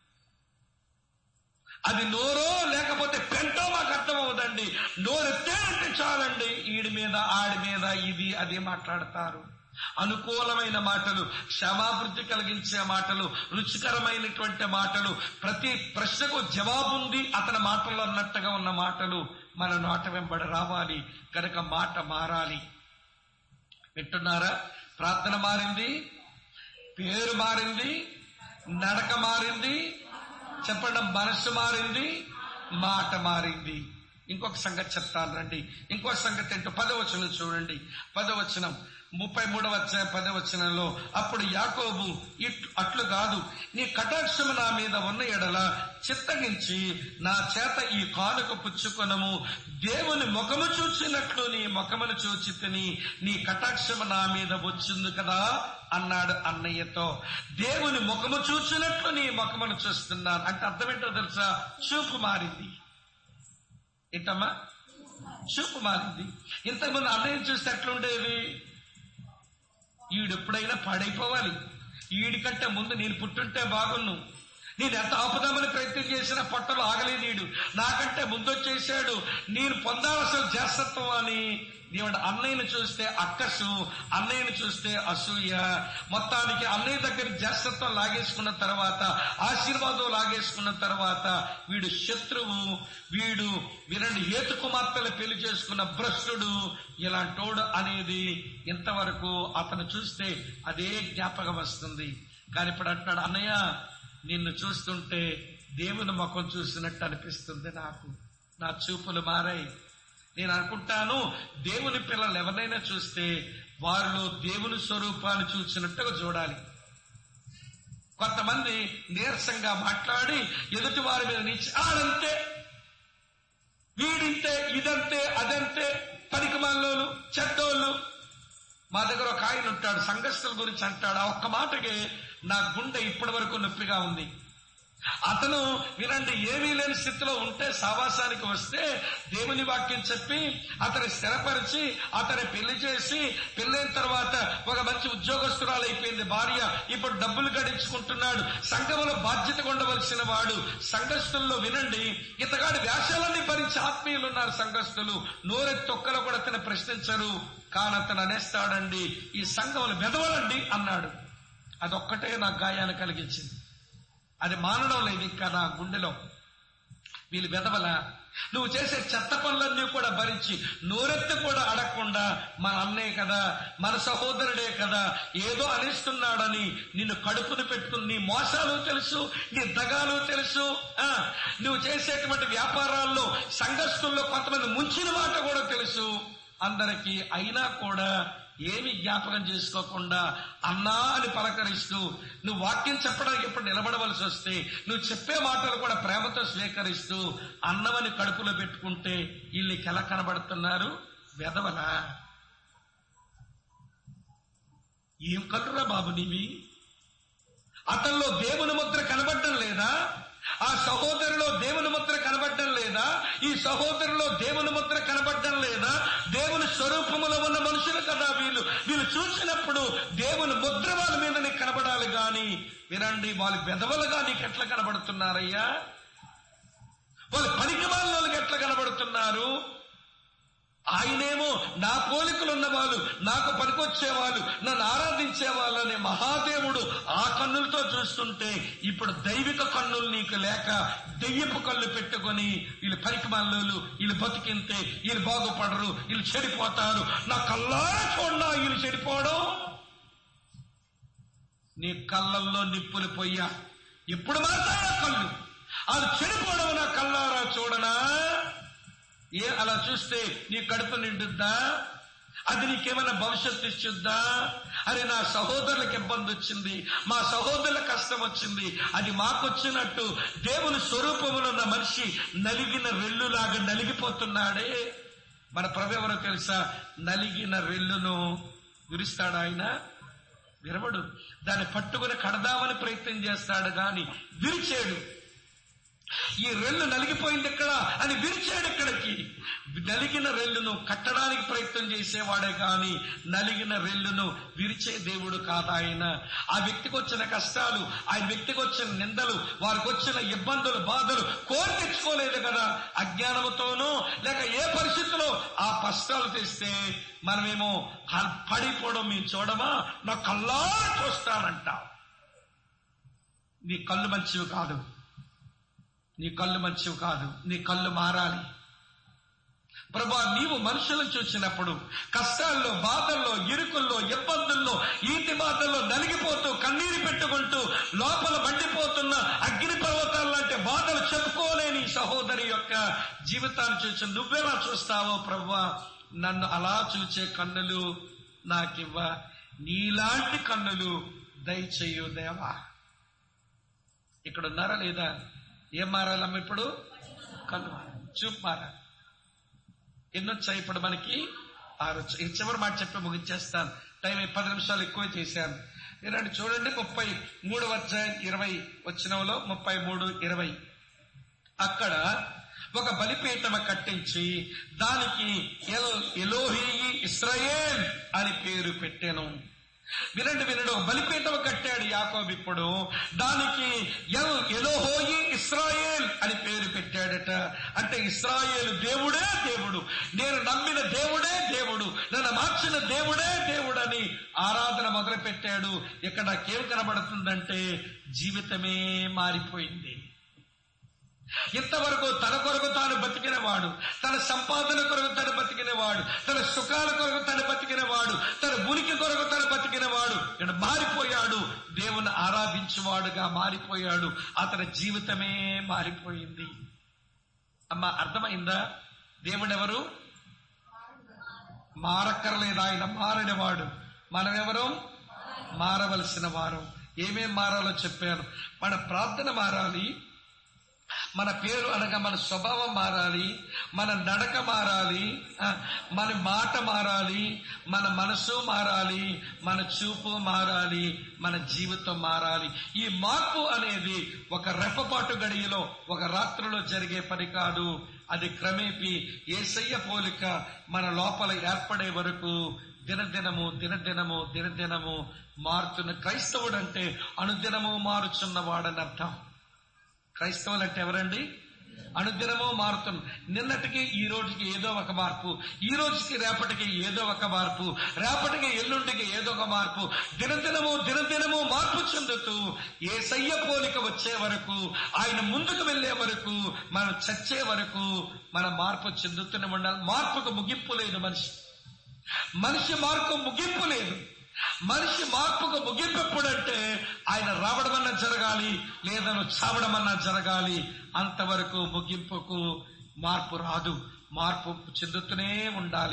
అది నోరో లేకపోతే పెంటో మాకు అర్థం అవుదండి నోరెత్తేనంటే చాలండి ఈడి మీద ఆడి మీద ఇది అది మాట్లాడతారు అనుకూలమైన మాటలు క్షమాభివృద్ధి కలిగించే మాటలు రుచికరమైనటువంటి మాటలు ప్రతి ప్రశ్నకు జవాబుంది అతని మాటలు అన్నట్టుగా ఉన్న మాటలు మన నోట వెంబడి రావాలి కనుక మాట మారాలి వింటున్నారా ప్రార్థన మారింది పేరు మారింది నడక మారింది చెప్పడం మనస్సు మారింది మాట మారింది ఇంకొక సంగతి చెప్తాను రండి ఇంకొక సంగతి ఏంటో పదవచనం చూడండి పదవచనం ముప్పై మూడవ అధ్యాయం పదవచనంలో అప్పుడు యాకోబు ఇట్ అట్లు కాదు నీ కటాక్షము నా మీద ఉన్న ఎడల చిత్తగించి నా చేత ఈ కానుక పుచ్చుకొనము దేవుని ముఖము చూచినట్లు నీ ముఖమును చూచి తిని నీ కటాక్షము నా మీద వచ్చింది కదా అన్నాడు అన్నయ్యతో దేవుని ముఖము చూచినట్లు నీ ముఖమును చూస్తున్నాను అంటే అర్థమేంటో తెలుసా చూపు మారింది ఏంటమ్మా చూపు మారింది ఇంతకుముందు అన్నయ్య చూస్తే ఎట్లుండేది ఈడెప్పుడైనా పాడైపోవాలి ఈడికంటే ముందు నేను పుట్టుంటే బాగున్ను నేను ఎంత ఆపుదామని ప్రయత్నం చేసినా పొట్టలు ఆగలేదు ఈడు నాకంటే ముందొచ్చేసాడు నేను పొందాల్సిన జాస్తత్వం అని దేవుడు అన్నయ్యను చూస్తే అక్కసు అన్నయ్యను చూస్తే అసూయ మొత్తానికి అన్నయ్య దగ్గర జాస్తత్వం లాగేసుకున్న తర్వాత ఆశీర్వాదం లాగేసుకున్న తర్వాత వీడు శత్రువు వీడు వీరండి హేతు కుమార్తెలు పెళ్లి చేసుకున్న భ్రష్టుడు ఇలాంటోడు అనేది ఇంతవరకు అతను చూస్తే అదే జ్ఞాపకం వస్తుంది కానీ ఇప్పుడు అంటున్నాడు అన్నయ్య నిన్ను చూస్తుంటే దేవుని ముఖం చూసినట్టు అనిపిస్తుంది నాకు నా చూపులు మారాయి నేను అనుకుంటాను దేవుని పిల్లలు ఎవరినైనా చూస్తే వారిలో దేవుని స్వరూపాన్ని చూసినట్టుగా చూడాలి కొంతమంది నీరసంగా మాట్లాడి ఎదుటి వారి మీద నిలిచి ఆడంతే వీడింతే ఇదంతే అదంతే పనికిమాలోలు చెడ్డోళ్ళు మా దగ్గర ఒక ఆయన ఉంటాడు సంఘస్థుల గురించి అంటాడు ఆ ఒక్క మాటకి నా గుండె ఇప్పటి వరకు నొప్పిగా ఉంది అతను వినండి ఏమీ లేని స్థితిలో ఉంటే సావాసానికి వస్తే దేవుని వాక్యం చెప్పి అతని స్థిరపరిచి అతని పెళ్లి చేసి పెళ్ళైన తర్వాత ఒక మంచి ఉద్యోగస్తురాలు అయిపోయింది భార్య ఇప్పుడు డబ్బులు గడించుకుంటున్నాడు సంఘంలో బాధ్యత ఉండవలసిన వాడు సంఘస్థుల్లో వినండి ఇతగాడి వ్యాసాలన్నీ భరించి ఆత్మీయులు ఉన్నారు సంఘస్థులు నోరెత్తి తొక్కలో కూడా అతను ప్రశ్నించరు కానీ అతను అనేస్తాడండి ఈ సంఘములు మెదవలండి అన్నాడు అదొక్కటే నాకు గాయాన్ని కలిగించింది అది మానడం లేదు ఇంకా నా గుండెలో వీళ్ళు వెదవల నువ్వు చేసే చెత్త పనులన్నీ కూడా భరించి నోరెత్తి కూడా అడగకుండా మన అన్నయ్య కదా మన సహోదరుడే కదా ఏదో అనిస్తున్నాడని నిన్ను కడుపును పెట్టుకుని నీ మోసాలు తెలుసు నీ దగాలు తెలుసు ఆ నువ్వు చేసేటువంటి వ్యాపారాల్లో సంఘస్థుల్లో కొంతమంది ముంచిన మాట కూడా తెలుసు అందరికీ అయినా కూడా ఏమి జ్ఞాపకం చేసుకోకుండా అన్నా అని పలకరిస్తూ నువ్వు వాక్యం చెప్పడానికి ఎప్పుడు నిలబడవలసి వస్తే నువ్వు చెప్పే మాటలు కూడా ప్రేమతో స్వీకరిస్తూ అన్నమని కడుపులో పెట్టుకుంటే వీళ్ళకి ఎలా కనబడుతున్నారు వెదవలా ఏం కలురా బాబు నీవి అతనిలో దేవుని ముద్ర కనబడటం లేదా ఆ సహోదరులో దేవుని ముద్ర కనబడటం లేదా ఈ సహోదరులో దేవుని ముద్ర కనబడటం లేదా దేవుని స్వరూపములో ఉన్న మనుషులు కదా వీళ్ళు వీళ్ళు చూసినప్పుడు దేవుని ముద్ర వాళ్ళ మీద నీకు కనబడాలి గాని వినండి వాళ్ళు బెదవలుగా నీకు ఎట్లా కనబడుతున్నారయ్యా వాళ్ళు పనికి వాళ్ళకి ఎట్లా కనబడుతున్నారు ఆయనేమో నా పోలికలు ఉన్నవాళ్ళు నాకు పనికొచ్చేవాళ్ళు నన్ను ఆరాధించేవాళ్ళు అనే మహాదేవుడు ఆ కన్నులతో చూస్తుంటే ఇప్పుడు దైవిక కన్నులు నీకు లేక దెయ్యపు కళ్ళు పెట్టుకొని వీళ్ళు పనికి మల్లోళ్ళు వీళ్ళు బతికింతే వీళ్ళు బాగుపడరు వీళ్ళు చెడిపోతారు నా కల్లారా చూడనా వీళ్ళు చెడిపోవడం నీ కళ్ళల్లో నిప్పులు పొయ్యా ఎప్పుడు మారుతాయా కళ్ళు అది చెడిపోవడం నా కల్లారా చూడనా ఏ అలా చూస్తే నీ కడుపు నిండుద్దా అది నీకేమైనా భవిష్యత్తు ఇచ్చుద్దా అరే నా సహోదరులకు ఇబ్బంది వచ్చింది మా సహోదరుల కష్టం వచ్చింది అది మాకొచ్చినట్టు దేవుని స్వరూపములో ఉన్న మనిషి నలిగిన రెల్లులాగా నలిగిపోతున్నాడే మన ప్రభు ఎవరో తెలుసా నలిగిన రెల్లును విరుస్తాడు ఆయన విరవడు దాన్ని పట్టుకుని కడదామని ప్రయత్నం చేస్తాడు గాని విరిచేడు ఈ రెల్లు నలిగిపోయింది ఎక్కడ అని విరిచాడు ఇక్కడికి నలిగిన రెల్లును కట్టడానికి ప్రయత్నం చేసేవాడే కాని నలిగిన రెల్లును విరిచే దేవుడు కాదు ఆయన ఆ వ్యక్తికి వచ్చిన కష్టాలు ఆ వ్యక్తికి వచ్చిన నిందలు వారికి వచ్చిన ఇబ్బందులు బాధలు కోరి తెచ్చుకోలేదు కదా అజ్ఞానముతోనూ లేక ఏ పరిస్థితిలో ఆ కష్టాలు తెస్తే మనమేమో పడిపోవడం మేము చూడమా నా కల్లా చూస్తానంట నీ కళ్ళు మంచివి కాదు నీ కళ్ళు మంచివి కాదు నీ కళ్ళు మారాలి ప్రభా నీవు మనుషులను చూసినప్పుడు కష్టాల్లో బాధల్లో ఇరుకుల్లో ఇబ్బందుల్లో ఈతి బాధల్లో నలిగిపోతూ కన్నీరు పెట్టుకుంటూ లోపల మండిపోతున్న అగ్ని పర్వతాలు లాంటి బాధలు చెప్పుకోలేని సహోదరి యొక్క జీవితాన్ని చూసి నువ్వెలా చూస్తావో ప్రభా నన్ను అలా చూచే కన్నులు నాకివ్వ నీలాంటి కన్నులు దయచేయు దేవా ఇక్కడ ఉన్నారా లేదా ఏం మారాలమ్మ ఇప్పుడు కన్ను మారాలి చూపు మారాలి ఎన్నొచ్చాయి ఇప్పుడు మనకి ఆరు వచ్చాయి. ఈ చివరి మాట చెప్పి ముగించేస్తాను టైం పది నిమిషాలు ఎక్కువ చేశాను ఇలాంటి చూడండి ముప్పై మూడు అధ్యాయం ఇరవై వచ్చినంలో ముప్పై మూడు ఇరవై అక్కడ ఒక బలిపీఠమ కట్టించి దానికి ఎల్ ఎలోహి ఇస్రాయేల్ అని పేరు పెట్టాను వినండి వినండి ఒక బలిపీఠం కట్టాడు యాకోబ్ ఇప్పుడు దానికి ఎల్ ఎలోహోయి ఇస్రాయేల్ అని పేరు పెట్టాడట అంటే ఇస్రాయేల్ దేవుడే దేవుడు నేను నమ్మిన దేవుడే దేవుడు నన్ను మార్చిన దేవుడే దేవుడు అని ఆరాధన మొదలు పెట్టాడు ఇక్కడ నాకేం కనబడుతుందంటే జీవితమే మారిపోయింది ఇంతవరకు తన కొరకు తాను బతికినవాడు తన సంపాదన కొరకు తను బతికినవాడు తన సుఖాల కొరకు తను బతికినవాడు తన ఉనికి కొరకు తను బతికినవాడు ఇక్కడ మారిపోయాడు దేవుని ఆరాధించేవాడుగా మారిపోయాడు అతని జీవితమే మారిపోయింది అమ్మ అర్థమైందా దేవుడెవరు మారక్కర్లేదు ఆయన మారనివాడు మనమెవరు మారవలసిన వారు ఏమేం మారాలో చెప్పాను మన ప్రార్థన మారాలి మన పేరు అనగా మన స్వభావం మారాలి మన నడక మారాలి ఆ, మన మాట మారాలి మన మనసు మారాలి మన చూపు మారాలి మన జీవితం మారాలి ఈ మార్పు అనేది ఒక రెప్పపాటు గడియలో ఒక రాత్రిలో జరిగే పని కాదు అది క్రమేపీ ఏసయ్య పోలిక మన లోపల ఏర్పడే వరకు దినదినము దినదినము దినదినము మారుతున్న క్రైస్తవుడు అంటే అనుదినము మారుచున్నవాడని అర్థం క్రైస్తవులు అంటే ఎవరండి అనుదినము మారుతున్న నిన్నటికి ఈ రోజుకి ఏదో ఒక మార్పు ఈ రోజుకి రేపటికి ఏదో ఒక మార్పు రేపటికి ఎల్లుండికి ఏదో ఒక మార్పు దినదినము దినదినము మార్పు చెందుతూ ఏ సయ్య పోలిక వచ్చే వరకు ఆయన ముందుకు వెళ్లే వరకు మనం చచ్చే వరకు మన మార్పు చెందుతూనే ఉండాలి మార్పుకు ముగింపు లేదు మనిషి మనిషి మార్పు ముగింపు లేదు మనిషి మార్పుకు ముగింపు ఎప్పుడంటే ఆయన రావడం అన్నా జరగాలి లేదా నువ్వు చావడం అన్నా జరగాలి అంతవరకు ముగింపుకు మార్పు రాదు మార్పు చెందుతూనే ఉండాలి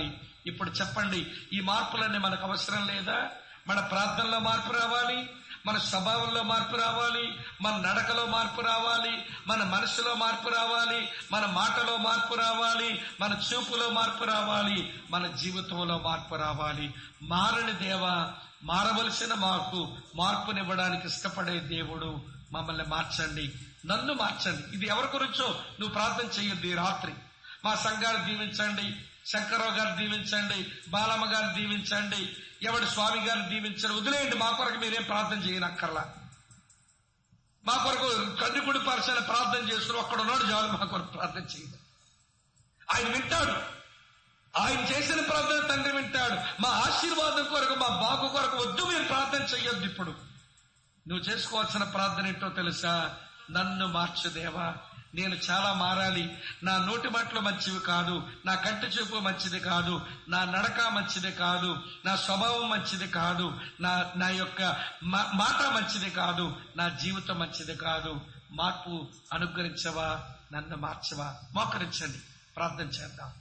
ఇప్పుడు చెప్పండి ఈ మార్పులన్నీ మనకు అవసరం లేదా మన ప్రార్థనలో మార్పు రావాలి మన స్వభావంలో మార్పు రావాలి మన నడకలో మార్పు రావాలి మన మనసులో మార్పు రావాలి మన మాటలో మార్పు రావాలి మన చూపులో మార్పు రావాలి మన జీవితంలో మార్పు రావాలి మారని దేవ మారవలసిన మాకు మార్పునివ్వడానికి ఇష్టపడే దేవుడు మమ్మల్ని మార్చండి నన్ను మార్చండి ఇది ఎవరి గురించో నువ్వు ప్రార్థన చెయ్యొద్దు ఈ రాత్రి మా సంఘాలు దీవించండి శంకరరావు గారు దీవించండి బాలమ్మ గారు దీవించండి ఎవడి స్వామి గారిని దీవించండి వదిలేయండి మా కొరకు మీరేం ప్రార్థన చేయనక్కర్లా మా కొరకు కన్నుకుడి పరచని ప్రార్థన చేస్తున్న ఒక్కడ ఉన్నాడు చాలు మా కొరకు ప్రార్థన చేయండి ఆయన వింటాడు ఆయన చేసిన ప్రార్థన తండ్రి వింటాడు మా ఆశీర్వాదం కొరకు మా బాగు కొరకు వద్దు మీరు ప్రార్థన చెయ్యొద్దు ఇప్పుడు నువ్వు చేసుకోవాల్సిన ప్రార్థన ఏంటో తెలుసా నన్ను మార్చు దేవా నేను చాలా మారాలి నా నోటి మాటలు మంచివి కాదు నా కంటి చూపు మంచిది కాదు నా నడక మంచిది కాదు నా స్వభావం మంచిది కాదు నా నా యొక్క మా- మాట మంచిది కాదు నా జీవితం మంచిది కాదు మార్పు అనుగ్రహించవా నన్ను మార్చవా మోకరించండి ప్రార్థన చేద్దాం